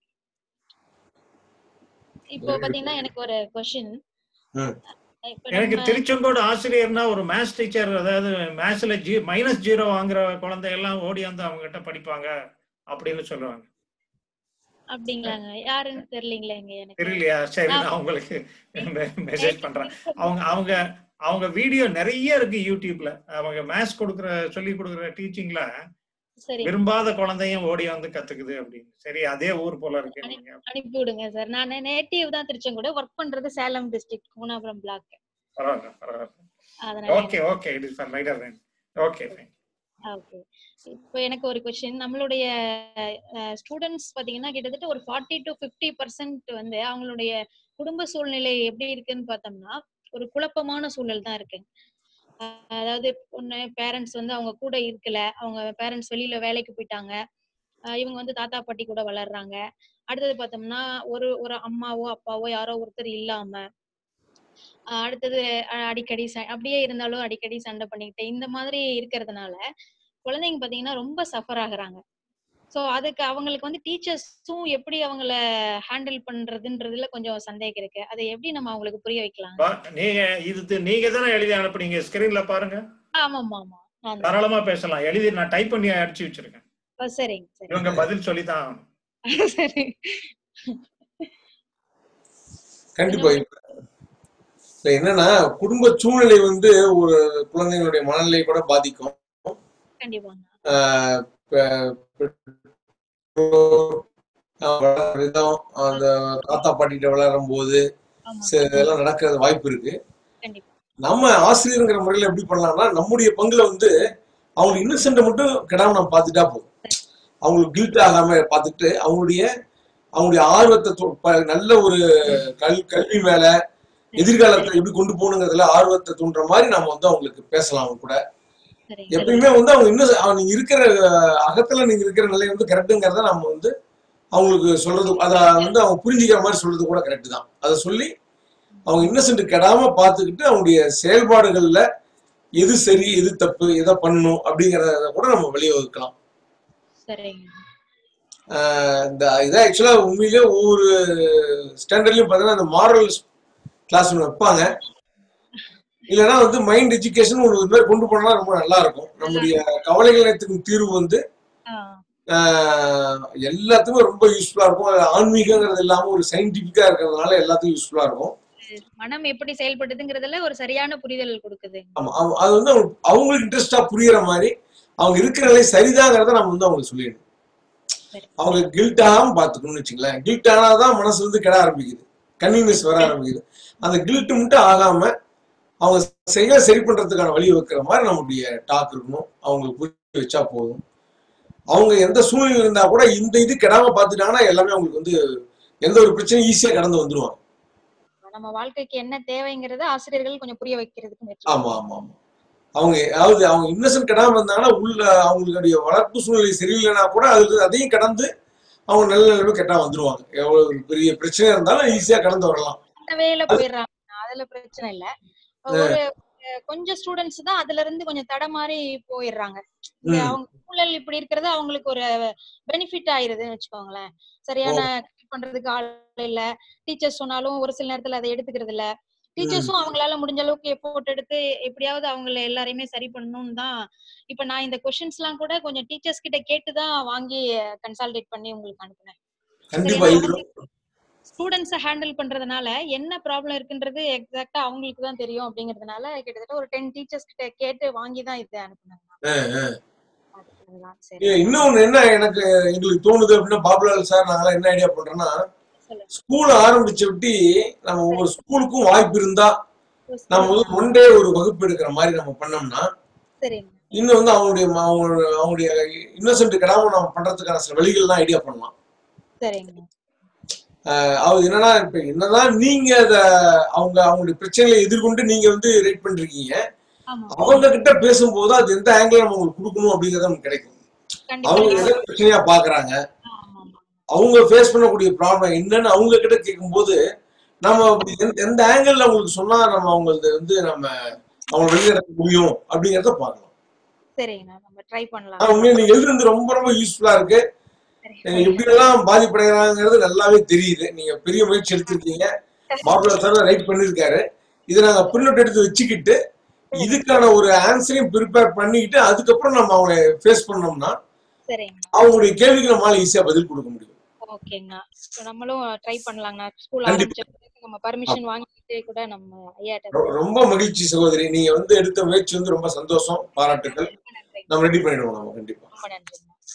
இப்போ பாத்தீங்கன்னா எனக்கு ஒரு கொஸ்டின் ம். இப்ப எனக்கு நம்ம திருச்செங்கோடு ஆசிரியர்னா ஒரு மேத்ஸ் டீச்சர் அதாவது மேத்ஸ்ல ஜீ மைனஸ் ஜீரோ வாங்குற குழந்தை எல்லாம் ஓடி வந்து அவங்க கிட்ட படிப்பாங்க அப்படின்னு சொல்லுவாங்க அப்படிங்களாங்க யாருன்னு தெரியலீங்களே இங்க எனக்கு தெரியலையா சரி நான் உங்களுக்கு மெசேஜ் பண்றேன் அவங்க அவங்க அவங்க வீடியோ நிறைய இருக்கு யூடியூப்ல அவங்க மேத்ஸ் கொடுக்குற சொல்லி கொடுக்குற டீச்சிங்ல சரி விரும்பாத குழந்தையும் ஓடி வந்து கத்துக்குது அப்படின்னு சரி அதே ஊர் போல இருக்கு நீங்க அனுப்பி விடுங்க சார் நான் நேட்டிவ் தான் திருச்செங்கோடு ஒர்க் பண்றது சேலம் டிஸ்ட்ரிக்ட் கூனாபுரம் பிளாக் பரவாயில்ல பரவாயில்ல அதனால okay okay it is for later then okay fine okay இப்போ எனக்கு ஒரு கொஸ்டின் நம்மளுடைய ஸ்டூடெண்ட்ஸ் பாத்தீங்கன்னா கிட்டத்தட்ட ஒரு ஃபார்ட்டி டு ஃபிஃப்டி பர்சன்ட் வந்து அவங்களுடைய குடும்ப சூழ்நிலை எப்படி இருக்குன்னு பார்த்தோம்னா ஒரு குழப்பமான சூழல் தான் இருக்கு அஹ் அதாவது ஒண்ணு பேரண்ட்ஸ் வந்து அவங்க கூட இருக்கல அவங்க பேரண்ட்ஸ் வெளியில வேலைக்கு போயிட்டாங்க அஹ் இவங்க வந்து தாத்தா பாட்டி கூட வளர்றாங்க அடுத்தது பார்த்தோம்னா ஒரு ஒரு அம்மாவோ அப்பாவோ யாரோ ஒருத்தர் இல்லாம அஹ் அடுத்தது அஹ் அடிக்கடி ச- அப்படியே இருந்தாலும் அடிக்கடி சண்டை பண்ணிக்கிட்டு இந்த மாதிரி இருக்கிறதுனால குழந்தைங்க பாத்தீங்கன்னா ரொம்ப சஃபர் ஆகுறாங்க சோ அதுக்கு அவங்களுக்கு வந்து டீச்சர்ஸும் எப்படி அவங்கள ஹேண்டில் பண்றதுன்றதுல கொஞ்சம் சந்தேகம் இருக்கு அதை எப்படி நம்ம அவங்களுக்கு புரிய வைக்கலாம் நீங்க இது நீங்க தானே எழுதி அனுப்புனீங்க ஸ்கிரீன்ல பாருங்க ஆமாமா ஆமா நான் தான். தாராளமா பேசலாம் எழுதி நான் டைப் பண்ணி அடிச்சு வச்சிருக்கேன் ஓ, சரிங்க சரி இவங்க பதில் சொல்லித்தான் ஆகணும். சரி கண்டிப்பா இப்ப இல்ல என்னன்னா குடும்ப சூழ்நிலை வந்து ஒரு குழந்தைங்களுடைய மனநிலையை கூட பாதிக்கும் கண்டிப்பாங்க ஆஹ் பெ- பெற்றோர் ஆஹ் வளர்ற விதம் அந்த தாத்தா பாட்டிகிட்ட விளையாடும் போது ஆமா சில இதெல்லாம் நடக்கிறது வாய்ப்பு இருக்கு கண்டிப்பா நம்ம ஆசிரியருங்கிற முறையில எப்படி பண்ணலாம்னா நம்முடைய பங்குல வந்து அவங்க இன்னசென்ட்டை மட்டும் கெடாம நம்ம பார்த்துட்டா போதும் அவங்களுக்கு கில்ட் ஆகாம பார்த்துட்டு அவங்களுடைய அவங்களுடைய ஆர்வத்தை தூ- ப- நல்ல ஒரு கல் கல்வி மேல எதிர்காலத்தை எப்படி கொண்டு போகணுங்கிறதுல ஆர்வத்தை தூண்டுற மாதிரி நம்ம வந்து அவங்களுக்கு பேசலாம் அவங்க கூட சரிங்க எப்பயுமே வந்து அவங்க இன்னும் அவங்க நீங்க இருக்கிற அஹ், அகத்துல நீங்க இருக்கிற நிலை வந்து கரெக்டுங்கிறத நம்ம வந்து அவங்களுக்கு சொல்றது அதை வந்து அவங்க புரிஞ்சுக்கிற மாதிரி சொல்றது கூட கரெக்ட் தான் அதை சொல்லி அவங்க இன்னசென்ட் கெடாம பார்த்துக்கிட்டு அவங்களுடைய செயல்பாடுகள்ல எது சரி எது தப்பு எதை பண்ணணும் அப்படிங்கிறத கூட நம்ம வழிவகுக்கலாம் சரிங்க ஆஹ் இந்த இதை ஆக்சுவலா உண்மையிலேயே ஒவ்வொரு ஸ்டாண்டர்ட்லயும் பார்த்தீங்கன்னா அந்த மாரல் கிளாஸ் ஒன்று வைப்பாங்க இல்லைன்னா வந்து மைண்ட் எஜுகேஷன் ஒரு மாதிரி கொண்டு போனா ரொம்ப நல்லா இருக்கும் நம்முடைய கவலைகள் அனைத்துக்கும் தீர்வு வந்து ஆஹ் ஆஹ் எல்லாத்துக்கும் ரொம்ப யூஸ்ஃபுல்லா இருக்கும் அது ஆன்மீகங்கிறது இல்லாம ஒரு சயின்டிபிக்கா இருக்கிறதுனால எல்லாத்துக்கும் யூஸ்ஃபுல்லா இருக்கும் மனம் எப்படி செயல்படுதுங்கிறதுல ஒரு சரியான புரிதல் கொடுக்குது ஆமா அவங்க- அது வந்து அவங்க- அவங்களுக்கு இன்ட்ரெஸ்டா புரியுற மாதிரி அவங்க இருக்கிற நிலை சரிதாங்கிறத நம்ம வந்து அவங்களுக்கு சொல்லிடணும் சரி. அவங்க கில்ட் ஆகாம பாத்துக்கணும்னு வச்சுங்களேன் கில்ட் ஆனாதான் மனசு வந்து கெட ஆரம்பிக்குது கன்வீனியன்ஸ் வர ஆரம்பிக்குது அந்த கில்ட் மட்டும் ஆகாம அவங்க செய்ய சரி பண்றதுக்கான வழி வைக்கிற மாதிரி நம்முடைய டாக் இருக்கணும் அவங்களுக்கு புரிய வச்சா போதும் அவங்க எந்த சூழ்நிலை இருந்தா கூட இந்த இது கெடாம பாத்துட்டாங்கன்னா எல்லாமே அவங்களுக்கு வந்து எந்த ஒரு பிரச்சனையும் ஈஸியா கடந்து வந்துருவாங்க நம்ம வாழ்க்கைக்கு என்ன தேவைங்கிறத ஆசிரியர்கள் கொஞ்சம் புரிய வைக்கிறதுக்கு முயற்சி ஆமா ஆமா ஆமா அவங்க அதாவது அவங்க இன்னசென்ட் கெடாம இருந்தாங்கன்னா உள்ள அவங்களுடைய வளர்ப்பு சூழ்நிலை சரியில்லைன்னா கூட அதுக்கு அதையும் கடந்து அவங்க நல்ல நிலைமை கெட்டா வந்துருவாங்க எவ்வளவு ஒரு பெரிய பிரச்சனை இருந்தாலும் ஈஸியா கடந்து வரலாம் அந்த வேல போயிடுறாங்க அதுல பிரச்சனை இல்ல ஒரு அஹ், கொஞ்சம் ஸ்டூடெண்ட்ஸ் தான் அதுல இருந்து கொஞ்சம் தடமாறி போயிடுறாங்க இந்த ம். அவங்க சூழல் இப்படி இருக்கிறது அவங்களுக்கு ஒரு பெனிஃபிட் ஆயிருதுன்னு வச்சுக்கோங்களேன் சரியான guide பண்றதுக்கு ஆள் இல்ல டீச்சர்ஸ் சொன்னாலும் ஒரு சில நேரத்துல அதை எடுத்துக்கிறது இல்ல டீச்சர்ஸும் அவங்களால முடிஞ்ச அளவுக்கு எஃபோர்ட் எடுத்து எப்படியாவது அவங்கள எல்லாரையுமே சரி பண்ணணும்னு தான் இப்ப நான் இந்த கொஸ்டின்ஸ் எல்லாம் கூட கொஞ்சம் டீச்சர்ஸ் கிட்ட கேட்டு தான் வாங்கி கன்சால்டேட் பண்ணி உங்களுக்கு அனுப்புனேன் கண்டிப்பா இது ஸ்டூடெண்ட்ஸை ஹேண்டில் பண்றதுனால என்ன ப்ராப்ளம் இருக்குன்றது எக்ஸாக்டா அவங்களுக்கு தான் தெரியும் அப்படிங்கறதுனால கிட்டத்தட்ட ஒரு டென் டீச்சர்ஸ் கிட்ட கேட்டு வாங்கி தான் இது அனுப்புனாங்க அதுதான் சரி இல்ல, இன்னொன்னு என்ன எனக்கு எங்களுக்கு தோணுது அப்படின்னா பாபுலால் சார் நாங்களாம் என்ன ஐடியா பண்றோம்னா சொல்லுங்க ஸ்கூல் ஆரம்பிச்ச விட்டு நம்ம ஒவ்வொரு ஸ்கூலுக்கும் வாய்ப்பு இருந்தா நம்ம வந்து ஒன் டே ஒரு வகுப்பு எடுக்கிற மாதிரி நம்ம பண்ணோம்னா சரிங்க இன்னும் வந்து அவங்களுடைய ம- அவங்களுடைய அவங்களுடைய இன்னசென்ட் கிடாம நம்ம பண்றதுக்கான சில வழிகள்லாம் ஐடியா பண்ணலாம் சரிங்க ஆஹ் அது என்னன்னா இப்ப என்னதான் நீங்க அத அவங்க அவங்களுடைய பிரச்சனைகளை எதிர்கொண்டு நீங்க வந்து ரேட் பண்றீங்க ஆமா அவங்க கிட்ட பேசும்போது அது எந்த ஆங்கிள் நம்ம அவங்களுக்கு கொடுக்கணும் அப்படிங்கறது நமக்கு கிடைக்கும் அவங்க கண்டிப்பா எதை பிரச்சனையா பாக்குறாங்க ஆமா ஆமா அவங்க ஃபேஸ் பண்ணக்கூடிய ப்ராப்ளம் என்னன்னு அவங்க கிட்ட கேட்கும்போது நம்ம அப்படி எந்த- எந்த ஆங்கிள் அவங்களுக்கு சொன்னா நம்ம அவங்களது வந்து நம்ம அவங்க வெளியிடக்க முடியும் அப்படிங்கறத பார்க்கலாம் சரிங்கண்ணா நம்ம ட்ரை ஆனா பண்ணலாம் உண்மையா நீங்க எழுதுறது ரொம்ப ரொம்ப யூஸ்ஃபுல்லா இருக்கு சரி அஹ் எப்படி எல்லாம் பாதிப்படைகிறாங்கிறது நல்லாவே தெரியுது நீங்க பெரிய முயற்சி எடுத்திருக்கீங்க மாப்பிள்ளை சார் ரைட் பண்ணிருக்காரு இதை நாங்க பிரிண்ட் அவுட் எடுத்து வச்சுக்கிட்டு இதுக்கான ஒரு ஆன்சரையும் ப்ரிப்பேர் பண்ணிக்கிட்டு அதுக்கப்புறம் நம்ம அவங்களை ஃபேஸ் பண்ணோம்னா சரிங்கண்ணா அவங்களுடைய கேள்விக்கு நம்மளால ஈஸியா பதில் கொடுக்க முடியும் ஓகேங்கண்ணா So நம்மளும் ட்ரை பண்ணலாங்கண்ணா ஸ்கூல் கண்டிப்பா. ஆரம்பிச்ச பிறகு நம்ம பர்மிஷன் வாங்கிட்டு கூட நம்ம ஐயாட்ட ரொ- ரொம்ப மகிழ்ச்சி சகோதரி நீங்க வந்து எடுத்த முயற்சி வந்து ரொம்ப சந்தோஷம் பாராட்டுக்கள் ரொம்ப நன்றி நம்ம ரெடி பண்ணிடுவோம் நம்ம கண்டிப்பா ரொம்ப நன்றிங்கண்ணா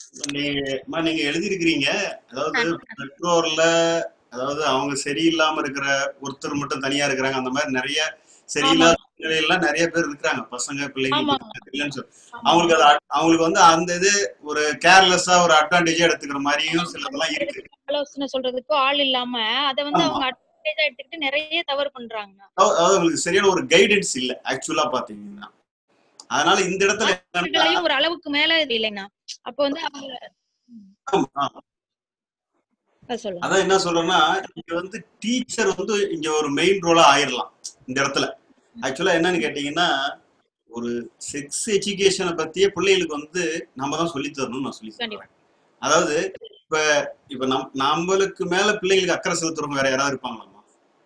நீங்க நீங்க எழுதியிருக்கிறீங்க அதாவது பெற்றோர்ல அதாவது அவங்க சரியில்லாம இருக்கிற ஒருத்தர் மட்டும் தனியா இருக்கிறாங்க அந்த மாதிரி நிறைய சரியில்லாத நிலையெல்லாம் நிறைய பேர் இருக்கிறாங்க பசங்க பிள்ளைங்களுக்கு இல்லைன்னு சொல்லி அவங்களுக்கு அது அ- அவங்களுக்கு வந்து அந்த இது ஒரு கேர்லெஸ்ஸா ஒரு அட்வான்டேஜா எடுத்துக்கிற மாதிரியும் சிலதெல்லாம் இருக்கு ஆலோசனை சொல்றதுக்கு ஆள் இல்லாம அத வந்து ஆமா. அவங்க அட்வான்டேஜா எடுத்துக்கிட்டு நிறைய தவறு பண்றாங்க அதாவது அதாவது அவங்களுக்கு சரியான ஒரு கைடன்ஸ் இல்ல ஆக்சுவலா பாத்தீங்கன்னா அதனால இந்த இடத்துல என்னன்னா ஆசிரியர்களையும் ஒரு அளவுக்கு மேல இது இல்லைன்னா அப்ப வந்து அவங்க ஆமா, ஆமா. அத சொல்லுங்க அதான் என்ன சொல்றேன்னா இங்க வந்து டீச்சர் வந்து இங்க ஒரு மெயின் ரோலா ஆயிரலாம் இந்த இடத்துல ஆக்சுவலா என்னன்னு கேட்டீங்கன்னா ஒரு செக்ஸ் எஜுகேஷனை பத்தியே பிள்ளைகளுக்கு வந்து நம்ம தான் சொல்லி தரணும்னு நான் சொல்லி கண்டிப்பா சொல்றேன் அதாவது இப்ப இப்ப நம் நம்மளுக்கு மேல பிள்ளைகளுக்கு அக்கறை செலுத்துறவங்க வேற யாராவது இருப்பாங்களாமா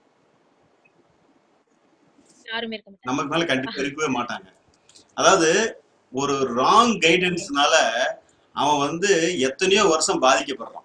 யாருமே இருக்க மாட்டாங்க நமக்கு மேல கண்டிப்பா இருக்கவே மாட்டாங்க அதாவது ஒரு ராங் கைடன்ஸ்னால அவன் வந்து எத்தனையோ வருஷம் பாதிக்கப்படுறான்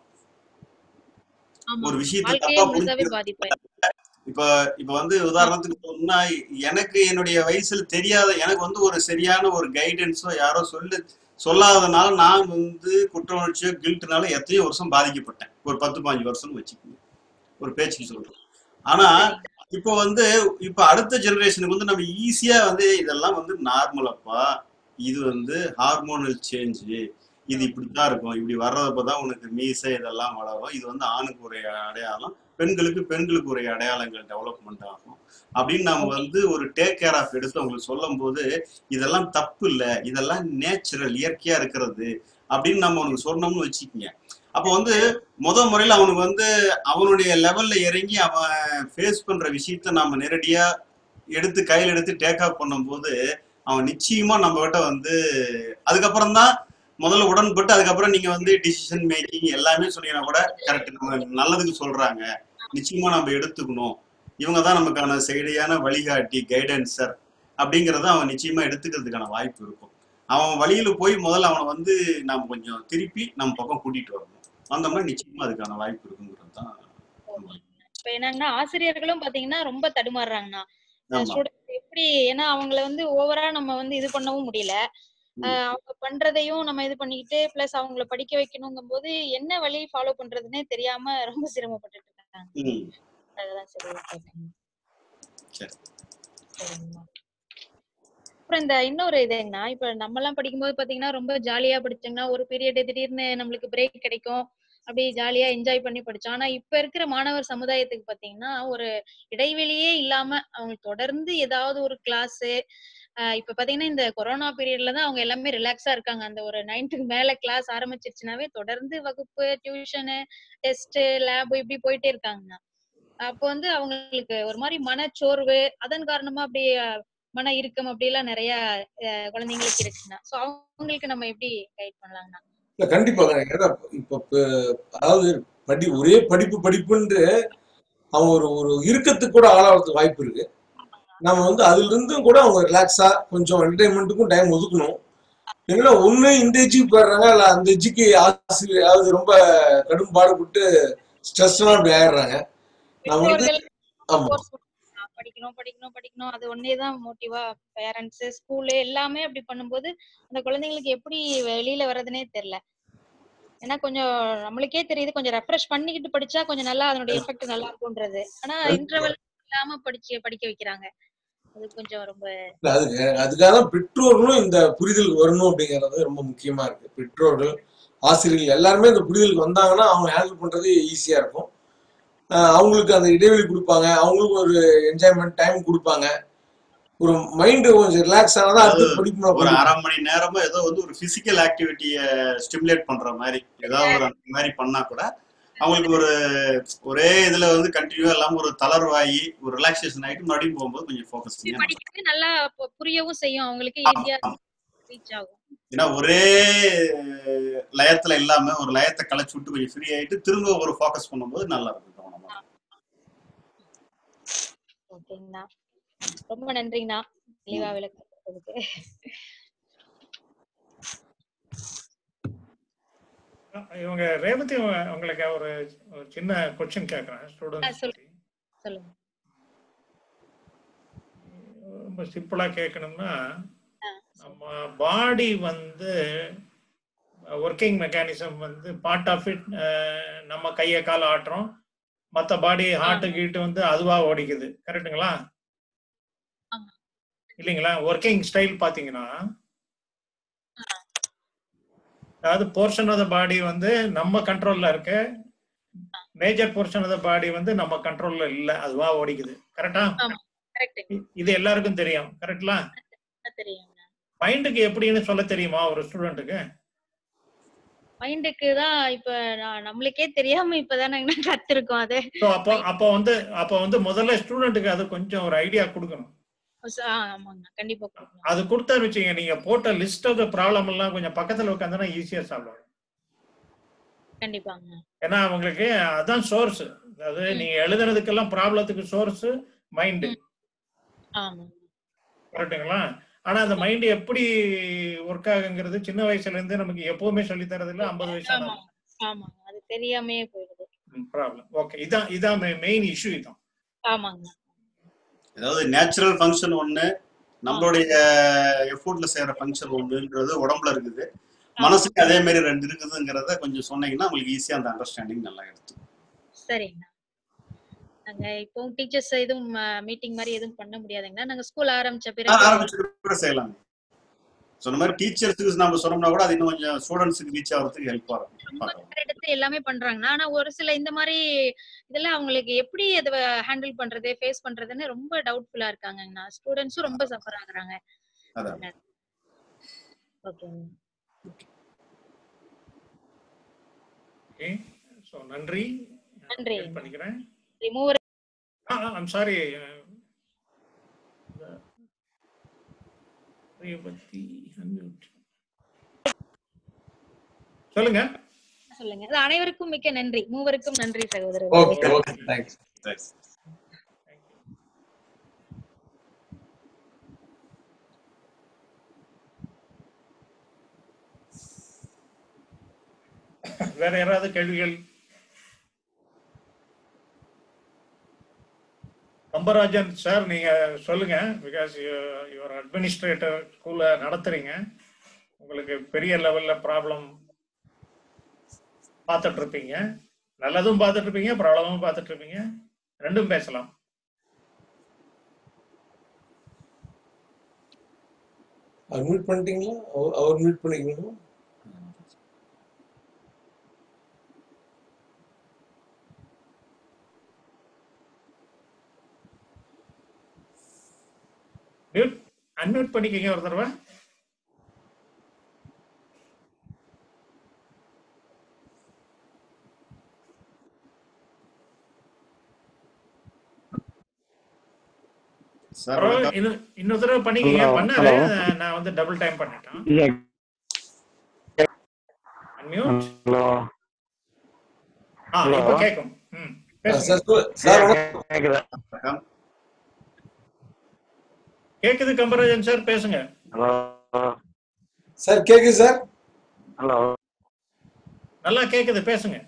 ஆமா ஒரு விஷயத்தை வாழ்க்கையே தப்பா முழுசாவே புரிஞ்சு பாதிப்பாய் இப்ப இப்ப வந்து உதாரணத்துக்கு சொன்னா எனக்கு என்னுடைய வயசுல தெரியாத எனக்கு வந்து ஒரு சரியான ஒரு கைடன்ஸோ யாரோ சொல்லு சொல்லாதனால நான் வந்து குற்ற உணர்ச்சியோ கில்ட்னால எத்தனையோ வருஷம் பாதிக்கப்பட்டேன் ஒரு பத்து பாஞ்சு வருஷம் வச்சுக்கோங்க ஒரு பேச்சுக்கு சொல்றேன் ஆனா இப்போ வந்து இப்ப அடுத்த ஜெனரேஷனுக்கு வந்து நம்ம ஈஸியா வந்து இதெல்லாம் வந்து நார்மலப்பா இது வந்து ஹார்மோனல் சேஞ்சு இது இப்படித்தான் இருக்கும் இப்படி வர்றதப்பதான் உனக்கு மீசை இதெல்லாம் வளரும் இது வந்து ஆணுக்கு ஒரு அடையாளம் பெண்களுக்கு பெண்களுக்கு ஒரு அடையாளங்கள் டெவலப்மெண்ட் ஆகும் அப்படின்னு நம்ம வந்து ஒரு டேக் கேர் ஆஃப் எடுத்து அவங்களுக்கு சொல்லும் போது இதெல்லாம் தப்பு இல்லை இதெல்லாம் நேச்சுரல் இயற்கையா இருக்கிறது அப்படின்னு நம்ம அவனுக்கு சொன்னோம்னு வச்சுக்கோங்க அப்போ வந்து முத முறையில அவனுக்கு வந்து அவனுடைய லெவல்ல இறங்கி அவன் ஃபேஸ் பண்ற விஷயத்த நாம நேரடியா எடுத்து கையில எடுத்து டேக் ஆஃப் பண்ணும்போது அவன் நிச்சயமா நம்ம கிட்ட வந்து அதுக்கப்புறம் தான் முதல்ல உடன்பட்டு அதுக்கப்புறம் நீங்க வந்து டிசிஷன் மேக்கிங் எல்லாமே சொன்னீங்கன்னா கூட கரெக்ட் நம்ம நல்லதுக்கு சொல்றாங்க நிச்சயமா நம்ம எடுத்துக்கணும் இவங்க தான் நமக்கான செயலியான வழிகாட்டி கைடன்சர் அப்படிங்கறத அவன் நிச்சயமா எடுத்துக்கிறதுக்கான வாய்ப்பு இருக்கும் அவன் வழியில போய் முதல்ல அவனை வந்து நாம கொஞ்சம் திருப்பி நம்ம பக்கம் கூட்டிட்டு வரணும் வந்தோம்னா நிச்சயமா அதுக்கான வாய்ப்பு இருக்குங்கிறது தான் இப்ப என்னன்னா ஆசிரியர்களும் பாத்தீங்கன்னா ரொம்ப தடுமாறுறாங்கண்ணா ஆமா ஸ்டூடெண்ட் எப்படி ஏன்னா அவங்கள வந்து ஓவரா நம்ம வந்து இது பண்ணவும் முடியல ஆஹ் அவங்க பண்றதையும் நம்ம இது பண்ணிக்கிட்டு பிளஸ் அவங்கள படிக்க வைக்கணுங்கும் போது என்ன வழி ஃபாலோ பண்றதுன்னே தெரியாம ரொம்ப சிரமப்பட்டுட்டு இருக்காங்க ம் அதெல்லாம் சரி கேட்டேன் சரி சரிங்கண்ணா அப்புறம் இந்த இன்னொரு இதுங்கண்ணா இப்ப நம்ம எல்லாம் படிக்கும்போது பாத்தீங்கன்னா ரொம்ப ஜாலியா படிச்சோம்னா ஒரு பீரியட் திடீர்னு நம்மளுக்கு பிரேக் கிடைக்கும் அப்படியே ஜாலியா என்ஜாய் பண்ணி படிச்சோம் ஆனா இப்ப இருக்கிற மாணவர் சமுதாயத்துக்கு பாத்தீங்கன்னா ஒரு இடைவெளியே இல்லாம அவங்க தொடர்ந்து ஏதாவது ஒரு கிளாஸ் இப்ப பாத்தீங்கன்னா இந்த கொரோனா பீரியட்ல தான் அவங்க எல்லாமே ரிலாக்ஸா இருக்காங்க அந்த ஒரு நைன்த்துக்கு மேல கிளாஸ் ஆரம்பிச்சிருச்சுனாவே தொடர்ந்து வகுப்பு டியூஷனு டெஸ்ட் லேப் இப்படி போயிட்டே இருக்காங்கண்ணா அப்போ வந்து அவங்களுக்கு ஒரு மாதிரி மனச்சோர்வு அதன் காரணமா அப்படியே மன இறுக்கம் அப்படி எல்லாம் நிறைய அஹ், குழந்தைங்களுக்கு இருக்குண்ணா சோ அவங்களுக்கு நம்ம எப்படி கைட் பண்ணலாங்கண்ணா இல்ல கண்டிப்பாக ஏன்னா இப்ப ப- அதாவது படி ஒரே படிப்பு படிப்புன்ட்டு அவங்க ஒரு ஒரு இறுக்கத்துக்கு கூட ஆளாகிறதுக்கு வாய்ப்பு இருக்கு நம்ம வந்து அதுல இருந்தும் கூட அவங்க ரிலாக்ஸா கொஞ்சம் என்டர்டைன்மெண்ட்டுக்கும் டைம் ஒதுக்கணும் இல்லைன்னா ஒண்ணு இந்த எஜ்ஜுக்கு போயிடுறாங்க இல்ல அந்த எஜ்ஜுக்கு ஆசிரியர் அதாவது ரொம்ப கடும் பாடுபட்டு ஸ்ட்ரெஸ்லாம் அப்படி ஆயிடுறாங்க நான் வந்து பெற்றோர்கள் ஆமா force பண்ணுவாங்க. படிக்கணும் படிக்கணும் படிக்கணும் அது ஒன்னேதான் மோட்டிவா பேரண்ட்ஸ் ஸ்கூலு எல்லாமே அப்படி பண்ணும்போது அந்த குழந்தைங்களுக்கு எப்படி வெளியில வர்றதுனே தெரியல ஏன்னா கொஞ்சம் நம்மளுக்கே தெரியுது கொஞ்சம் ரெஃப்ரெஷ் பண்ணிக்கிட்டு படிச்சா கொஞ்சம் நல்லா அதனுடைய எஃபெக்ட் நல்லா இருக்கும்ன்றது ஆனா இன்டர்வல் இல்லாம படிச்சு படிக்க வைக்கிறாங்க அது கொஞ்சம் ரொம்ப இல்ல, அதுக்கு அதுக்காக தான் பெற்றோர்களும் இந்த புரிதலுக்கு வரணும் அப்படிங்கிறது ரொம்ப முக்கியமா இருக்கு பெற்றோர்கள் ஆசிரியர்கள் எல்லாருமே இந்த புரிதலுக்கு வந்தாங்கன்னா அவங்க ஹேண்டில் பண்றது ஈஸியா இருக்கும் ஆஹ் அவங்களுக்கு அந்த இடைவெளி கொடுப்பாங்க அவங்களுக்கு ஒரு என்ஜாய்மெண்ட் டைம் கொடுப்பாங்க ஒரு மைண்ட் கொஞ்சம் ரிலாக்ஸ் ஆனதா அடுத்து படிப்பு ஒரு அரை மணி நேரமோ ஏதோ வந்து ஒரு பிசிக்கல் ஆக்டிவிட்டிய ஸ்டிமுலேட் பண்ற மாதிரி ஏதாவது ஒரு அந்த மாதிரி பண்ணா கூட அவங்களுக்கு ஒரு ஒரே இதுல வந்து கண்டினியூவா இல்லாம ஒரு தளர்வாகி ஒரு ரிலாக்ஸேஷன் ஆயிட்டு மறுபடியும் போகும்போது கொஞ்சம் ஃபோக்கஸ் பண்ணி படிக்கிறது நல்லா பு- புரியவும் செய்யும் அவங்களுக்கு ஈஸியா ரீச் ஆகும் ஏன்னா ஒரே லயத்துல இல்லாம ஒரு லயத்தை களைச்சு விட்டு கொஞ்சம் ஃப்ரீ ஆயிட்டு திரும்ப ஒரு ஃபோக்கஸ் பண்ணும்போது நல்லா இருக்கும் கவனமா ஓகேங்கண்ணா ரொம்ப நன்றிங்கண்ணா தெளிவா விளக்கம் கொடுத்ததுக்கு இவங்க ரேவதி உங்க- உங்களுக்கு ஒரு ஒரு சின்ன கொஸ்டின் கேட்கறேன் ஆ, ஸ்டூடெண்ட்ஸ் சொல்லுங்க சொல்லுங்க ரொம்ப சிம்பிளா கேட்கணும்னா ஆ, நம்ம பாடி வந்து ஒர்க்கிங் மெக்கானிசம் வந்து பார்ட் ஆஃப் இட் நம்ம கையை காலை ஆட்டுறோம் மற்ற பாடி ஹார்ட்டு கீட்டு வந்து அதுவா ஓடிக்குது கரெக்ட்டுங்களா ஆமா. இல்லைங்களா ஒர்க்கிங் ஸ்டைல் பாத்தீங்கன்னா அதாவது போர்ஷன் ஆஃப் த பாடி வந்து நம்ம கண்ட்ரோல்ல இருக்கு major portion of the body வந்து நம்ம கண்ட்ரோல்ல இல்ல அதுவா ஓடிக்குது கரெக்டா கரெக்ட் இது எல்லாருக்கும் தெரியும் கரெக்ட்லா தெரியுங்க மைண்டுக்கு எப்படின்னு சொல்ல தெரியுமா ஒரு ஸ்டூடெண்ட்டுக்கு மைண்டுக்கு தான் இப்ப நான் நம்மளுக்கே தெரியாம இப்பதானே கத்துருக்கோம் அது ஸோ அப்போ அப்போ வந்து அப்போ வந்து முதல்ல ஸ்டூடெண்ட்டுக்கு அது கொஞ்சம் ஒரு ஐடியா கொடுக்கணும் ஆ, ஆமாங்க கண்டிப்பா கொடுக்கணும் அது கொடுத்தாரு வச்சுங்க நீங்க போட்ட லிஸ்ட் ஆஃப் த ப்ராப்ளம் எல்லாம் கொஞ்சம் பக்கத்துல உட்காந்துனா ஈஸியா சால்வ் ஆகும் கண்டிப்பாங்க ஏன்னா அவங்களுக்கு அதான் சோர்ஸ் அதாவது நீங்க எழுதுனதுக்கெல்லாம் ப்ராப்ளத்துக்கு சோர்ஸ் மைண்டு ஆமா கரெக்ட்டுங்களா ஆனா அந்த மைண்ட் எப்படி ஒர்க் ஆகுங்கிறது சின்ன வயசுல இருந்து நமக்கு எப்பவுமே சொல்லி தரது இல்ல ஐம்பது வயசு ஆமா ஆமாங்க அது தெரியாமே போயிடுது ப்ராப்ளம் ஓகே இதான் இதான் மெயின் இஷ்யூ இதான் ஆமாங்க அதாவது நேச்சுரல் ஃபங்க்ஷன் ஒண்ணு நம்மளுடைய எஃபோர்ட்ல செய்யற ஃபங்க்ஷன் ஒண்ணுன்றது உடம்புல இருக்குது மனசுக்கு அதே மாதிரி ரெண்டு இருக்குதுங்கிறத கொஞ்சம் சொன்னீங்கன்னா உங்களுக்கு ஈஸியா அந்த அண்டர்ஸ்டாண்டிங் நல்லா எடுத்து சரிங்க நாங்க இப்போ டீச்சர்ஸ் எதுவும் மீட்டிங் மாதிரி எதுவும் பண்ண முடியாதுங்கண்ணா நாங்க ஸ்கூல் ஆரம்பிச்ச பிறகு ஆரம்பிச்சு கூட செய்யலாம் சொன்ன மாதிரி டீச்சர்ஸுக்கு நம்ம சொன்னோம்னா கூட அது இன்னும் கொஞ்சம் ஸ்டூடெண்ட்ஸுக்கு ரீச் ஆகிறதுக்கு ஹெல்ப்பா இருக்கும் பார்க்கலாம் எடுத்து எல்லாமே பண்றாங்கண்ணா ஆனா ஒரு சில இந்த மாதிரி இதெல்லாம் அவங்களுக்கு எப்படி அதை ஹேண்டில் பண்றது ஃபேஸ் பண்றதுன்னு ரொம்ப டவுட்ஃபுல்லா இருக்காங்கண்ணா ஸ்டூடெண்ட்ஸும் ரொம்ப சஃபர் ஆகுறாங்க அதான் ஓகேங்க ஓகே ஸோ நன்றி நன்றி. Help பண்ணிக்கிறேன் ரிமூவர் ஐம் சாரி சொல்லுங்க சொல்லுங்க அது அனைவருக்கும் மிக்க நன்றி மூவருக்கும் நன்றி சகோதரர் ஓகே ஓகே தேங்க்ஸ் Thanks. வேற யாராவது கேள்விகள் கம்பராஜன் சார் நீங்க சொல்லுங்க பிகாஸ் யுவர் அட்மினிஸ்ட்ரேட்டர் ஸ்கூல்ல நடத்துறீங்க உங்களுக்கு பெரிய லெவல்ல ப்ராப்ளம் பார்த்துட்டு இருப்பீங்க நல்லதும் பார்த்துட்டு இருப்பீங்க ப்ராப்ளமும் பார்த்துட்டு இருப்பீங்க ரெண்டும் பேசலாம் அவர் மீட் பண்ணிட்டீங்களா அவர் அவர் மீட் பண்ணிக்கணும் மியூட் அன்மியூட் பண்ணிக்கங்க ஒரு தடவை சார் பரவாயில்ல, இன்னும் இன்னொரு தடவை பண்ணிக்கங்க Hello, பண்ணாரு hello. நான் வந்து டபுள் டைம் பண்ணிட்டேன் அன்மியூட் ஹலோ ஆ Hello. இப்போ கேட்கும் ம் பேசுங்க சார் சொல்- சார் வணக்கம். கேக்குதா வணக்கம். கேக்குது கம்பராஜன் சார் பேசுங்க ஹலோ சார் கேக்குது சார் ஹலோ நல்லா கேக்குது பேசுங்க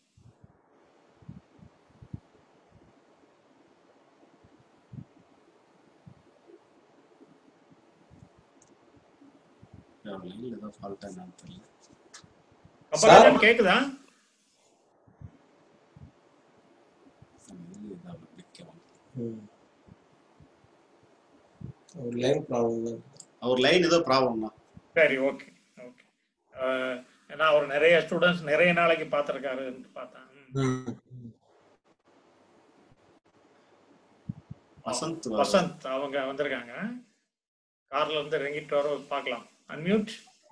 லைன்ல ஏதோ ஃபால்ட்டா என்னன்னு தெரியல கம்பராஜன் கேக்குதா இது இதாகல, click ஆகல. ம். ஒரு லைன் ப்ராப்ளம் தான் அவர் லைன் ஏதோ ப்ராப்ளம் தான் சரி ஓகே ஓகே ஏன்னா அவர் நிறைய ஸ்டூடெண்ட்ஸ் நிறைய நாளைக்கு பார்த்துருக்காருன்னு பார்த்தேன் ம். ம். வசந்த் வசந்த் அவங்க வந்திருக்காங்க கார்ல இருந்து இறங்கிட்டு வர பார்க்கலாம் அன்மியூட்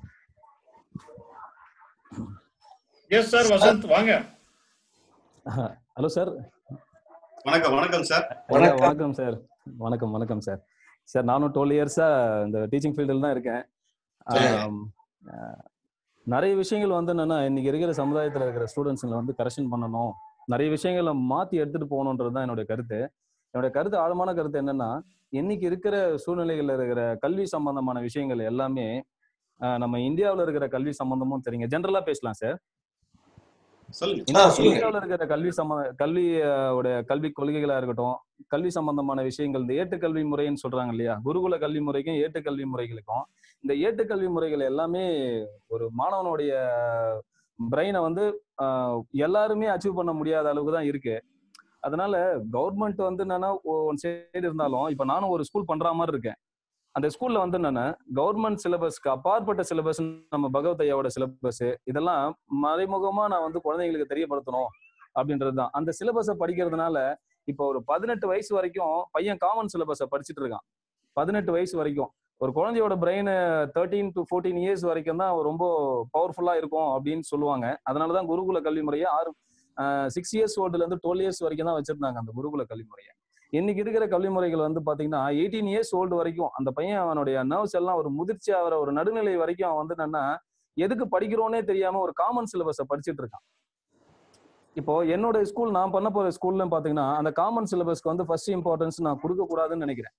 எஸ் சார் வசந்த் வாங்க ஹலோ சார் வணக்கம் வணக்கம் சார் வணக்கம். வணக்கம் சார் வணக்கம் வணக்கம் சார் சார் நானும் டுவெல் இயர்ஸா இந்த டீச்சிங் ஃபீல்டில் தான் இருக்கேன் சரிங்க. ஆம், அஹ், நிறைய விஷயங்கள் வந்து என்னன்னா இன்னைக்கு இருக்கிற சமுதாயத்துல இருக்கிற ஸ்டூடெண்ட்ஸுங்களை வந்து கரெக்ஷன் பண்ணணும் நிறைய விஷயங்களை மாத்தி எடுத்துட்டு போகணுன்றது தான் என்னுடைய கருத்து என்னுடைய கருத்து ஆழமான கருத்து என்னன்னா இன்னைக்கு இருக்கிற சூழ்நிலைகள்ல இருக்கிற கல்வி சம்பந்தமான விஷயங்கள் எல்லாமே அஹ், நம்ம இந்தியாவுல இருக்கிற கல்வி சம்பந்தமும் தெரியுங்க ஜென்ரலா பேசலாம் சார் சொல்லுங்க ஆ, இந்தியா- சொல்லுங்க. இந்தியாவுல இருக்கிற கல்வி சம்ம கல்வி அஹ், உடைய கல்வி கொள்கைகளா இருக்கட்டும் கல்வி சம்பந்தமான விஷயங்கள் இந்த ஏட்டுக்கல்வி முறைன்னு சொல்றாங்க இல்லையா குருகுல கல்வி முறைக்கும் ஏட்டுக்கல்வி முறைகளுக்கும் இந்த ஏட்டுக்கல்வி முறைகள் எல்லாமே ஒரு மாணவனுடைய பிரெயினை வந்து ஆஹ், எல்லாருமே அச்சீவ் பண்ண முடியாத அளவுக்கு தான் இருக்கு அதனால கவர்மெண்ட் வந்து என்னன்னா ஒன் சைடு இருந்தாலும் இப்ப நானும் ஒரு ஸ்கூல் பண்ற மாதிரி இருக்கேன் அந்த ஸ்கூல்ல வந்து என்னன்னா கவர்மெண்ட் சிலபஸ்க்கு அப்பாற்பட்ட சிலபஸ் நம்ம பகவத் ஐயாவோட சிலபஸ் இதெல்லாம் மறைமுகமா நான் வந்து குழந்தைங்களுக்கு தெரியப்படுத்தணும் அப்படின்றது தான் அந்த சிலபஸை படிக்கிறதுனால இப்போ ஒரு பதினெட்டு வயசு வரைக்கும் பையன் காமன் சிலபஸை படிச்சுட்டு இருக்கான் பதினெட்டு வயசு வரைக்கும் ஒரு குழந்தையோட brain thirteen to fourteen years வரைக்கும் தான் ரொம்ப பவர்ஃபுல்லா இருக்கும் அப்படின்னு சொல்லுவாங்க அதனாலதான் குருகுல கல்வி முறையை ஆறு சிக்ஸ் இயர்ஸ் ஓல்டுல இருந்து டுவெல் இயர்ஸ் வரைக்கும் தான் வச்சிருந்தாங்க அந்த குருகுல கல்வி முறையை இன்னைக்கு இருக்கிற கல்வி முறைகள் வந்து பாத்தீங்கன்னா எயிட்டீன் இயர்ஸ் ஓல்டு வரைக்கும் அந்த பையன் அவனுடைய நர்வ்ஸ் எல்லாம் ஒரு முதிர்ச்சி ஆகிற ஒரு நடுநிலை வரைக்கும் அவன் வந்து என்னன்னா எதுக்கு படிக்கிறோனே தெரியாம ஒரு காமன் சிலபஸை படிச்சுட்டு இருக்கான் இப்போ என்னோட ஸ்கூல் நான் பண்ண போற ஸ்கூல்ல பாத்தீங்கன்னா அந்த காமன் சிலபஸ்க்கு வந்து ஃபர்ஸ்ட் இம்பார்ட்டன்ஸ் நான் கொடுக்க கூடாதுன்னு நினைக்கிறேன்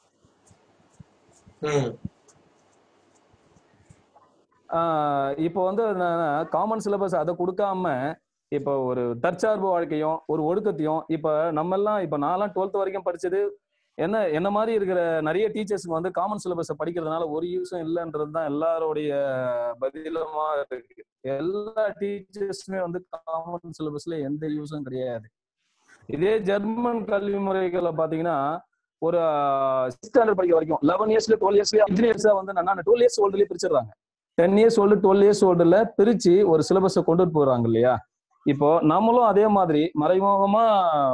ம் ஆஹ் இப்போ வந்து காமன் சிலபஸ் அதை கொடுக்காம இப்போ ஒரு தற்சார்பு வாழ்க்கையும் ஒரு ஒழுக்கத்தையும் இப்ப நம்ம எல்லாம் இப்ப நான்லாம் டுவெல்த் வரைக்கும் படிச்சது என்ன என்ன மாதிரி இருக்கிற நிறைய டீச்சர்ஸ்க்கு வந்து காமன் சிலபஸை படிக்கிறதுனால ஒரு யூஸும் இல்லைன்றது தான் எல்லாருடைய பதிலமா இருக்கு எல்லா டீச்சர்ஸுமே வந்து காமன் சிலபஸ்ல எந்த யூஸும் கிடையாது இதே ஜெர்மன் கல்வி முறைகளை பாத்தீங்கன்னா ஒரு ஸ்டாண்டர்ட் படிக்க வரைக்கும் லெவன் இயர்ஸ்ல டுவெல் இயர்ஸ்ல இன்ஜினியர்ஸா வந்து நான் டுவெல் இயர்ஸ் ஓல்டுலயே பிரிச்சிடுறாங்க ten years old twelve years ஓல்டுல பிரிச்சு ஒரு சிலபஸை கொண்டுட்டு போறாங்க இல்லையா இப்போ நம்மளும் அதே மாதிரி மறைமுகமா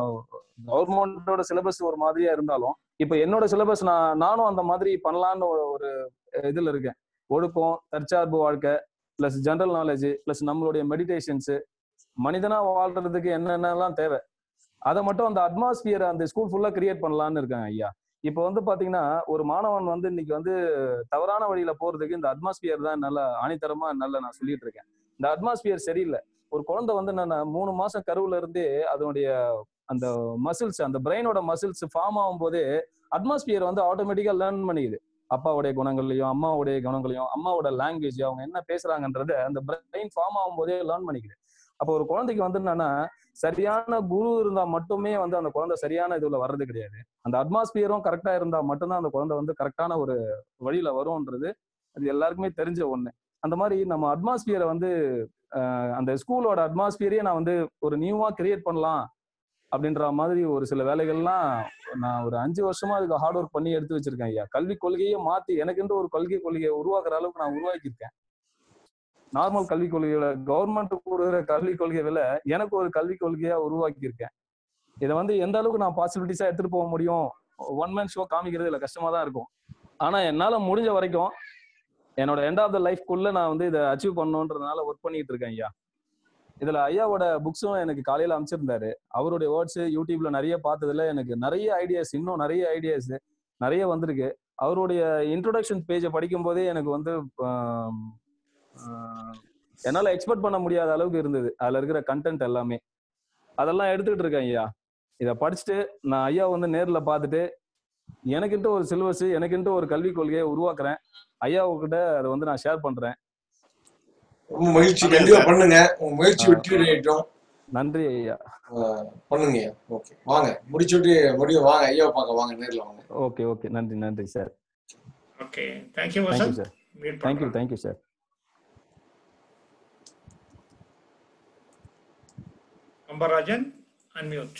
கவர்மெண்டோட சிலபஸ் ஒரு மாதிரியா இருந்தாலும் இப்போ என்னோட சிலபஸ் நான் நானும் அந்த மாதிரி பண்ணலான்னு ஒரு- ஒரு இதுல இருக்கேன் ஒழுக்கம் தற்சார்பு வாழ்க்கை பிளஸ் ஜெனரல் நாலேஜ் பிளஸ் நம்மளுடைய மெடிடேஷன்ஸ் மனிதனா வாழ்றதுக்கு என்னென்னலாம் தேவை அதை மட்டும் அந்த அட்மாஸ்பியர் அந்த ஸ்கூல் ஃபுல்லா கிரியேட் பண்ணலாம்னு இருக்காங்க ஐயா இப்போ வந்து பாத்தீங்கன்னா ஒரு மாணவன் வந்து இன்னைக்கு வந்து தவறான வழியில போறதுக்கு இந்த அட்மாஸ்பியர் தான் நல்ல ஆணித்தரமா நல்ல நான் சொல்லிட்டு இருக்கேன் இந்த அட்மாஸ்பியர் சரியில்லை ஒரு குழந்தை வந்து என்னன்னா மூணு மாசம் கருவுல இருந்தே அதனுடைய அந்த மசில்ஸ் அந்த பிரெயினோட மசில்ஸ் ஃபார்ம் ஆகும் போதே அட்மாஸ்பியர் வந்து ஆட்டோமேட்டிக்கா லேர்ன் பண்ணிக்குது அப்பாவுடைய குணங்களையும் அம்மாவுடைய குணங்களையும் அம்மாவோட லாங்குவேஜ் அவங்க என்ன பேசுறாங்கன்றத அந்த பிரெயின் ஃபார்ம் ஆகும் போதே லேர்ன் பண்ணிக்குது அப்போ ஒரு குழந்தைக்கு வந்து என்னன்னா சரியான குரு இருந்தா மட்டுமே வந்து அந்த குழந்தை சரியான இதுல வர்றது கிடையாது அந்த அட்மாஸ்பியரும் கரெக்டா இருந்தா மட்டும்தான் அந்த குழந்தை வந்து கரெக்டான ஒரு வழியில வரும்ன்றது அது எல்லாருக்குமே தெரிஞ்ச ஒண்ணு அந்த மாதிரி நம்ம அட்மாஸ்பியரை வந்து அஹ், அந்த ஸ்கூலோட அட்மாஸ்பியரையே நான் வந்து ஒரு நியூவா கிரியேட் பண்ணலாம் அப்படின்ற மாதிரி ஒரு சில வேலைகள்லாம் நான் ஒரு அஞ்சு வருஷமா அதுக்கு ஹார்ட் ஒர்க் பண்ணி எடுத்து வச்சிருக்கேன் ஐயா கல்வி கொள்கையை மாத்தி எனக்குன்ற ஒரு கல்வி கொள்கையை உருவாக்குற அளவுக்கு நான் உருவாக்கியிருக்கேன் நார்மல் கல்விக் கொள்கையோட கவர்மெண்ட் கொடுக்குற கல்விக் கொள்கையை விட எனக்கு ஒரு கல்விக் கொள்கையா உருவாக்கியிருக்கேன் இதை வந்து எந்த அளவுக்கு நான் பாசிபிலிட்டிஸா எடுத்துட்டு போக முடியும் ஒன் மேன் ஷோ காமிக்கிறது இல்ல கஷ்டமா தான் இருக்கும் ஆனா என்னால முடிஞ்ச வரைக்கும் என்னோட எண்ட் ஆஃப் த லைஃப்குள்ள நான் வந்து இதை அச்சீவ் பண்ணணுன்றதுனால ஒர்க் பண்ணிட்டு இருக்கேன் ஐயா இதுல ஐயாவோட புக்ஸும் எனக்கு காலையில அமைச்சிருந்தாரு அவருடைய வேர்ட்ஸ் யூடியூப்ல நிறைய பார்த்ததுல எனக்கு நிறைய ஐடியாஸ் இன்னும் நிறைய ஐடியாஸ் நிறைய வந்திருக்கு அவருடைய இன்ட்ரோடக்ஷன் பேஜை படிக்கும் போதே எனக்கு வந்து ஆம், ஆஹ், என்னால எக்ஸ்பெக்ட் பண்ண முடியாத அளவுக்கு இருந்தது அதுல இருக்கிற கண்டென்ட் எல்லாமே அதெல்லாம் எடுத்துக்கிட்டு இருக்கேன் ஐயா இதை படிச்சுட்டு நான் ஐயா வந்து நேர்ல பார்த்துட்டு எனக்குன்ட்டு ஒரு சிலபஸ் எனக்குன்ட்டு ஒரு கல்விக் கொள்கையை உருவாக்குறேன் ஐயாவுக்கிட்ட அதை வந்து நான் ஷேர் பண்றேன் ரொம்ப மகிழ்ச்சி பண்ணுங்க கண்டிப்பா சார் பண்ணுங்க உங்க முயற்சி ஆஹ் வெற்றி அடையட்டும் நன்றி ஐயா ஆஹ் பண்ணுங்க ஓகே வாங்க முடிச்சுட்டு முடியும் வாங்க ஐயா பார்க்க வாங்க நேர்ல வாங்க ஓகே ஓகே நன்றி நன்றி sir okay thank you thank you Vasanth sir meet thank you பண்றேன் தேங்க்யூ சார் அம்பராஜன் அன்மியூட்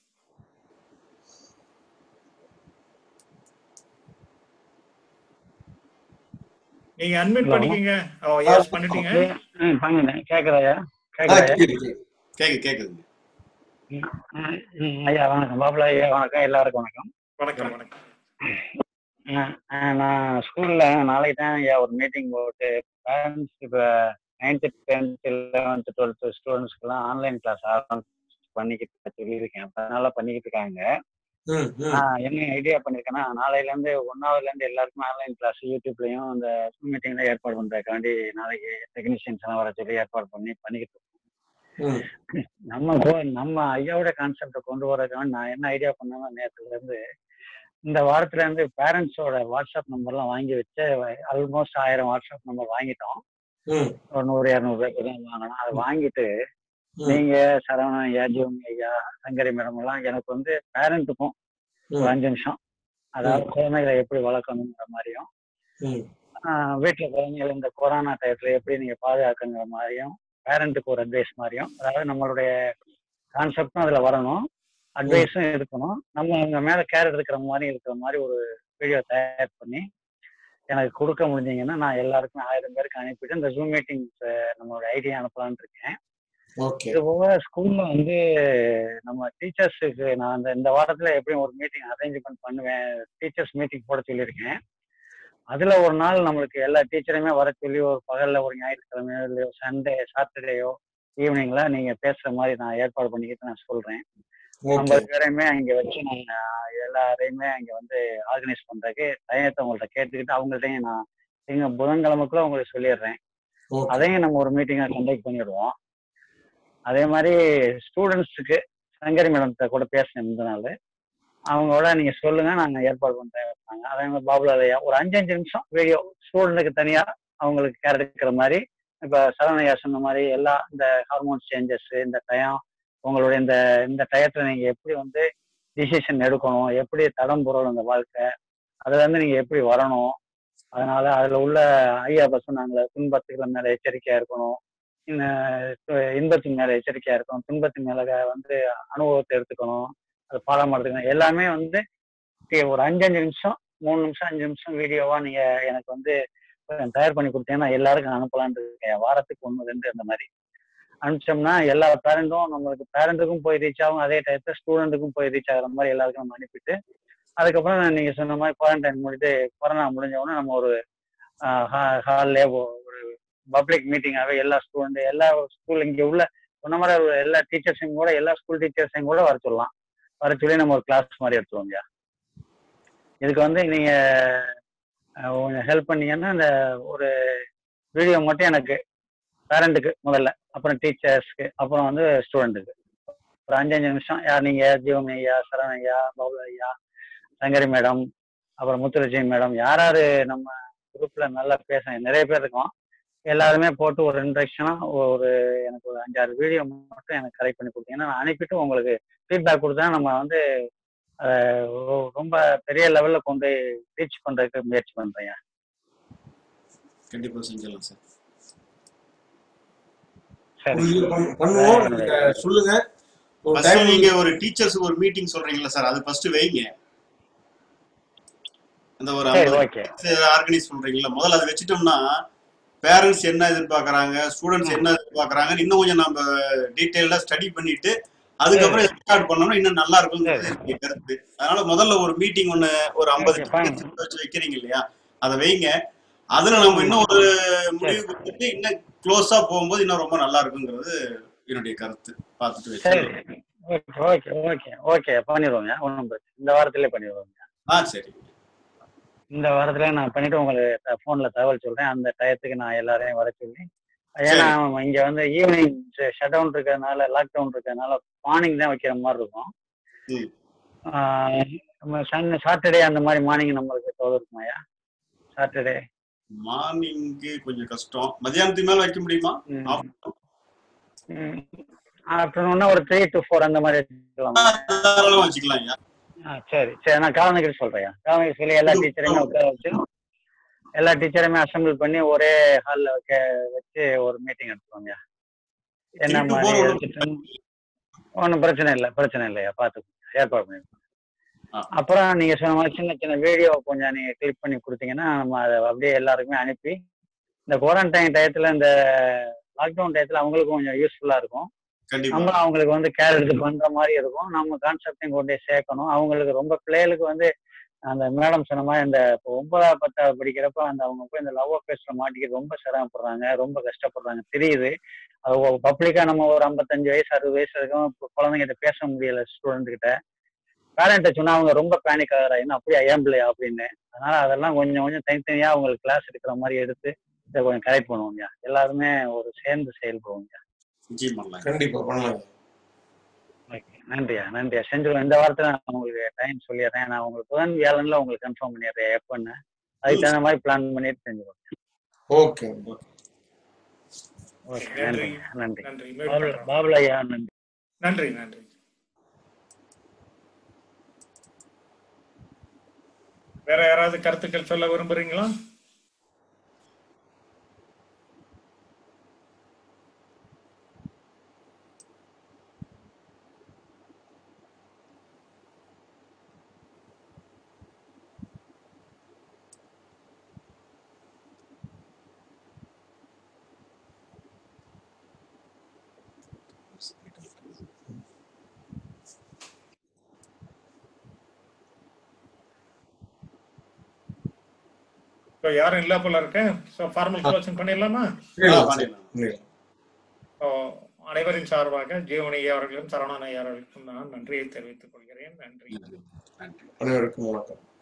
நீங்க அன்மியூட் ஹலோ பண்ணிக்கங்க ஓ ஆ, எஸ் பண்ணிட்டீங்க ம் பண்ணிட்டேன் கேட்குறாயா ஆ, கேட்குறாயா கேக்குது கேக்குது கேக்கு கேக்குதுங்க ம், ம், ம், ஐயா வணக்கம் பாபுலா ஐயா வணக்கம் எல்லாருக்கும் வணக்கம் வணக்கம் வணக்கம் ஆ, ஆ, நான் ஸ்கூல்ல நாளைக்கு தான் ஐயா ஒரு மீட்டிங் போட்டு பேரண்ட்ஸ் இப்போ நைன்த்து டென்த்து லெவன்த்து டுவெல்த்து ஸ்டூடெண்ட்ஸ்க்குலாம் ஆன்லைன் கிளாஸ் ஆரம்பிச்சு பண்ணிக்கிட்டு சொல்லியிருக்கேன் அப்ப அதனால பண்ணிக்கிட்டு இருக்காங்க ம் ம் நான் என்ன ஐடியா பண்ணியிருக்கேன்னா நாளையிலேருந்து ஒன்றாவதுலேருந்து எல்லாருக்குமே ஆன்லைன் கிளாஸ் யூடியூப்லையும் அந்த மீட்டிங்ல ஏற்பாடு பண்ணுறதுக்காண்டி நாளைக்கு டெக்னீஷியன்ஸ் எல்லாம் வர சொல்லி ஏற்பாடு பண்ணி பண்ணிக்கிட்டு இருக்கோம். ம் நம்ம கோ- நம்ம ஐயாவோட கான்செப்டை கொண்டு வரதுக்காக நான் என்ன ஐடியா பண்ணேன்னா நேரத்துல இருந்து இந்த வாரத்துல இருந்து பேரண்ட்ஸோட வாட்ஸ்அப் நம்பர்லாம் வாங்கி வச்சு ஆல்மோஸ்ட் ஆயிரம் வாட்ஸ்அப் நம்பர் வாங்கிட்டோம் ம் ஒரு நூறு இரநூறு பேருக்கு தான் வாங்கணும் அதை வாங்கிட்டு ம். நீங்க சரவணன் ஐயா ஜோமி ஐயா சங்கரி மேடம் எல்லாம் எனக்கு வந்து பேரண்ட்டுக்கும் ஒரு ம். அஞ்சு நிமிஷம் அதாவது குழந்தைகளை எப்படி வளர்க்கணுங்கிற மாதிரியும் ம். ஆஹ் வீட்டுல குழந்தைகள் இந்த கொரோனா டயத்துல எப்படி நீங்க பாதுகாக்குங்கிற மாதிரியும் பேரண்ட்டுக்கு ஒரு அட்வைஸ் மாதிரியும் அதாவது நம்மளுடைய கான்செப்டும் அதுல வரணும் அட்வைஸும் இருக்கணும் நம்ம அவங்க மேல கேர் எடுக்கிற மாதிரி இருக்கிற மாதிரி ஒரு வீடியோ தயார் பண்ணி எனக்கு கொடுக்க முடிஞ்சீங்கன்னா நான் எல்லாருக்கும் ஆயிரம் பேருக்கு அனுப்பிட்டு இந்த ஜூம் மீட்டிங் நம்மளோட ஐடியா அனுப்பலாம்னு இருக்கேன் ஓகே இது போக ஸ்கூல்ல வந்து நம்ம டீச்சர்ஸுக்கு நான் அந்த இந்த வாரத்துல எப்படியும் ஒரு மீட்டிங் அரேஞ்ச்மெண்ட் பண்ணுவேன் டீச்சர்ஸ் மீட்டிங் போட சொல்லியிருக்கேன் அதுல ஒரு நாள் நம்மளுக்கு எல்லா டீச்சரையுமே வர சொல்லி ஒரு பகல்ல ஒரு ஞாயிற்றுக்கிழமையோ இல்லையோ சண்டே சாட்டர்டேயோ ஈவினிங்ல நீங்க பேசுற மாதிரி நான் ஏற்பாடு பண்ணிக்கிட்டு நான் சொல்றேன் ஓகே ஐம்பது பேரையுமே அங்க வச்சு நான் எல்லாரையுமே அங்க வந்து ஆர்கனைஸ் பண்றதுக்கு டயத்தை உங்கள்ட்ட கேட்டுக்கிட்டு அவங்கள்ட்டையும் நான் எங்க புதன்கிழமைக்குள்ள உங்களுக்கு சொல்லிடுறேன் ஓகே அதையும் நம்ம ஒரு மீட்டிங்கா கண்டக்ட் பண்ணிடுவோம் அதே மாதிரி ஸ்டூடெண்ட்ஸுக்கு சங்கரி மேடம்கிட்ட கூட பேசினேன் இந்த நாள் அவங்களோட நீங்க சொல்லுங்க நாங்க ஏற்பாடு பண்றேன் இருப்பாங்க அதே மாதிரி பாபுலாலையா ஒரு அஞ்சு அஞ்சு நிமிஷம் வீடியோ ஸ்டூடெண்ட்டுக்கு தனியா அவங்களுக்கு கேர் எடுக்கிற மாதிரி இப்ப சரவணையா சொன்ன மாதிரி எல்லா இந்த ஹார்மோன் சேஞ்சஸ் இந்த டயம் உங்களுடைய இந்த இந்த டயத்துல நீங்க எப்படி வந்து டிசிஷன் எடுக்கணும் எப்படி தடம் புரளும் இந்த வாழ்க்கை அதுல இருந்து நீங்க எப்படி வரணும் அதனால அதுல உள்ள ஐயா பஸ் சொன்னாங்களே துன்பத்துக்கள் மேல எச்சரிக்கையா இருக்கணும் இன்ன- இன்பத்தின் மேல எச்சரிக்கையா இருக்கணும் துன்பத்தின் மேல வந்து அனுபவத்தை எடுத்துக்கணும் அது பாடம் எடுத்துக்கணும் எல்லாமே வந்து கே- ஒரு அஞ்சு அஞ்சு நிமிஷம் மூணு நிமிஷம் அஞ்சு நிமிஷம் வீடியோவா நீங்க எனக்கு வந்து கொஞ்சம் தயார் பண்ணி கொடுத்தீங்கன்னா எல்லாருக்கும் அனுப்பலாம்னு இருக்கேன் வாரத்துக்கு ஒன்று ரெண்டு அந்த மாதிரி அனுப்பிச்சோம்னா எல்லா பேரண்ட்டும் நம்மளுக்கு பேரண்ட்டுக்கும் போய் ரீச் ஆகும் அதே டயத்துல ஸ்டூடெண்ட்டுக்கும் போய் ரீச் ஆகுற மாதிரி எல்லாருக்கும் நம்ம அனுப்பிட்டு அதுக்கப்புறம் நான் நீங்க சொன்ன மாதிரி குவாரண்டைன் முடிட்டு கொரோனா முடிஞ்ச உடனே நம்ம ஒரு ஹால்லே ஒரு பப்ளிக் மீட்டிங்காகவே எல்லா ஸ்டூடெண்ட் எல்லா ஸ்கூல் இங்கே உள்ள சொன்ன மாதிரி ஒரு எல்லா டீச்சர்ஸையும் கூட எல்லா ஸ்கூல் டீச்சர்ஸையும் கூட வர சொல்லலாம் வர சொல்லி நம்ம ஒரு கிளாஸ் மாதிரி எடுத்துருவோம் இல்லையா இதுக்கு வந்து நீங்க அஹ், கொஞ்சம் ஹெல்ப் பண்ணீங்கன்னா இந்த ஒரு வீடியோ மட்டும் எனக்கு பேரண்ட்டுக்கு முதல்ல அப்புறம் டீச்சர்ஸ்க்கு அப்புறம் வந்து ஸ்டூடெண்ட்டுக்கு ஒரு அஞ்சு அஞ்சு நிமிஷம் யார் நீங்க ஜீவன் ஐயா சரண் ஐயா பாபு ஐயா சங்கரி மேடம் அப்புறம் முத்துலட்சுமி மேடம் யார் யாரு நம்ம குரூப்ல நல்லா பேச நிறைய பேர் இருக்கோம் எல்லாருமே போட்டு ஒரு இன்ட்ரக்ஷனா ஒரு எனக்கு ஒரு அஞ்சாறு வீடியோ மட்டும் எனக்கு கரெக்ட் பண்ணி கொடுத்தீங்கன்னா நான் அனுப்பிட்டு உங்களுக்கு ஃபீட்பேக் கொடுத்தா நம்ம வந்து அதை ரொ- ரொம்ப பெரிய லெவல்ல கொண்டு ரீச் பண்றதுக்கு முயற்சி பண்றேன் கண்டிப்பா செஞ்சிடலாம் சார் சரி உறுதியா பண்ணு- பண்ணுவோம் நீங்க சொல்லுங்க ஒரு ஃபர்ஸ்ட் டைம் நீங்க ஒரு டீச்சர்ஸ்க்கு ஒரு மீட்டிங் சொல்றீங்களா சார் அது ஃபர்ஸ்ட் வைங்க அந்த ஒரு சரி ஐம்பது ஓகே ஆர்கனைஸ் பண்றீங்களா முதல்ல அதை வச்சுட்டோம்னா பேரண்ட்ஸ் என்ன எதிர்பார்க்கறாங்க ஸ்டூடெண்ட்ஸ் என்ன எதிர்பார்க்கறாங்கன்னு இன்னும் கொஞ்சம் நம்ம டீட்டெயிலா ஸ்டடி பண்ணிட்டு அதுக்கப்புறம் ரெக்கார்ட் பண்ணோம்னா இன்னும் நல்லா இருக்கும்ங்கிறது என்னுடைய கருத்து அதனால முதல்ல ஒரு மீட்டிங் ஒண்ணு ஒரு ஐம்பது ஓகே ஃபைன் வச்சு வைக்கிறீங்க இல்லையா அதை வைங்க அதுல நம்ம இன்னும் ஒரு முடிவு கொடுத்துட்டு இன்னும் க்ளோஸா போகும்போது இன்னும் ரொம்ப நல்லா இருக்குங்கிறது என்னுடைய கருத்து பார்த்துட்டு சரி வச்சு ஓகே ஓகே ஓகே ஓகே பண்ணிடுவோங்க ஒன்றும் பிரச்சனை இந்த வாரத்திலே பண்ணிடுவோங்க ஆ சரி இந்த வாரத்துல நான் பண்ணிட்டு உங்களுக்கு ஃபோன்ல தகவல் சொல்றேன் அந்த டயத்துக்கு நான் எல்லாரையும் வர சொல்லி ஏன்னா இங்க வந்து ஈவினிங் ஷட் டவுன் இருக்கிறதுனால லாக்டவுன் இருக்கிறதுனால மார்னிங் தான் வைக்கிற மாதிரி இருக்கும் ம். ஆஹ் நம்ம சன் சாட்டர்டே அந்த மாதிரி மார்னிங் நம்மளுக்கு தோது இருக்குமாயா சாட்டர்டே மார்னிங்கு கொஞ்சம் கஷ்டம் மதியானத்துக்கு மேல வைக்க முடியுமா ஆஃப்டர்நூன்னா ஒரு த்ரீ டு ஃபோர் அந்த மாதிரி வச்சுக்கலாம் தாராளமா வச்சுக்கலாம் ஐயா ஆ சரி சரி நான் காலநகர் சொல்றேன் காலநகர் சொல்லி எல்லா டீச்சரையுமே உட்கார வச்சு எல்லா டீச்சரையுமே அசம்பிள் பண்ணி ஒரே ஹாலில் வைக்க வச்சு ஒரு மீட்டிங் எடுத்துக்கோங்க என்ன Three to மாதிரி four வச்சுட்டு ஒன்றும் பிரச்சனை இல்லை பிரச்சனை இல்லையா பார்த்து ஏற்பாடு பண்ணி ஆ. அப்புறம் நீங்க சொன்ன மாதிரி சின்ன சின்ன வீடியோ கொஞ்சம் நீங்க கிளிக் பண்ணி கொடுத்தீங்கன்னா நம்ம அதை அப்படியே எல்லாருக்குமே அனுப்பி இந்த குவாரண்டைன் டயத்துல இந்த லாக்டவுன் டயத்துல அவங்களுக்கும் கொஞ்சம் யூஸ்ஃபுல்லா இருக்கும் கண்டிப்பா நம்ம அவங்களுக்கு வந்து கேர் எடுத்து பண்ற மாதிரி இருக்கும் நம்ம கான்செப்டையும் கொண்டு போய் சேர்க்கணும் அவங்களுக்கு ரொம்ப பிள்ளைகளுக்கு வந்து அந்த மேடம் சொன்ன மாதிரி இந்த இப்போ ஒன்பதாவது பத்தாவது படிக்கிறப்ப அந்த அவங்க போய் இந்த லவ் அஃபேர்ஸ்ல மாட்டிக்கிட்டு ரொம்ப சிரமப்படுறாங்க ரொம்ப கஷ்டப்படுறாங்க தெரியுது அது பப்ளிக்கா நம்ம ஒரு ஐம்பத்தஞ்சு வயசு அறுபது வயசு இருக்கும் இப்போ குழந்தைங்கிட்ட பேச முடியல ஸ்டூடெண்ட் கிட்ட பேரண்ட்டை சொன்னா அவங்க ரொம்ப பேனிக் ஆகுறா என்ன அப்படியா ஏன் பிள்ளையா அப்படின்னு அதனால அதெல்லாம் கொஞ்சம் கொஞ்சம் தனித்தனியா அவங்களுக்கு கிளாஸ் எடுக்கிற மாதிரி எடுத்து இதை கொஞ்சம் கரெக்ட் பண்ணுவோங்க எல்லாருமே ஒரு சேர்ந்து செயல்படுவோங்க நிச்சயம் பண்ணலாம் கண்டிப்பா பண்ணலாம் ஓகே நன்றியா நன்றியா செஞ்சிருவோம் இந்த வாரத்தில் நான் உங்களுக்கு டைம் சொல்லிடுறேன் நான் உங்களுக்கு புதன் வியாழன்ல உங்களுக்கு கன்ஃபார்ம் பண்ணிடுறேன் எப்பன்னு அதுக்கு தகுந்த மாதிரி பிளான் பண்ணிட்டு செஞ்சிருவோம் ஓகே ஓகே நன்றி நன்றி நன்றி நன்றி மீட் பாபுல பண்றோம் பாபுல ஐயா நன்றி நன்றி நன்றி வேற யாராவது கருத்துக்கள் சொல்ல விரும்புறீங்களா இப்போ யாரும் இல்ல போல இருக்கு ஸோ ஃபார்மல் க்ளோசிங் பண்ணிடலாமா பண்ணிடலாம் சார் பண்ணிடலாம் பண்ணிடலாம் ஸோ அனைவரின் சார்பாக ஜீவன் ஐயா அவர்களுக்கும் சரவணன் ஐயா அவர்களுக்கும் நான் நன்றியை தெரிவித்துக் கொள்கிறேன் நன்றி நன்றி நன்றி அனைவருக்கும் வணக்கம்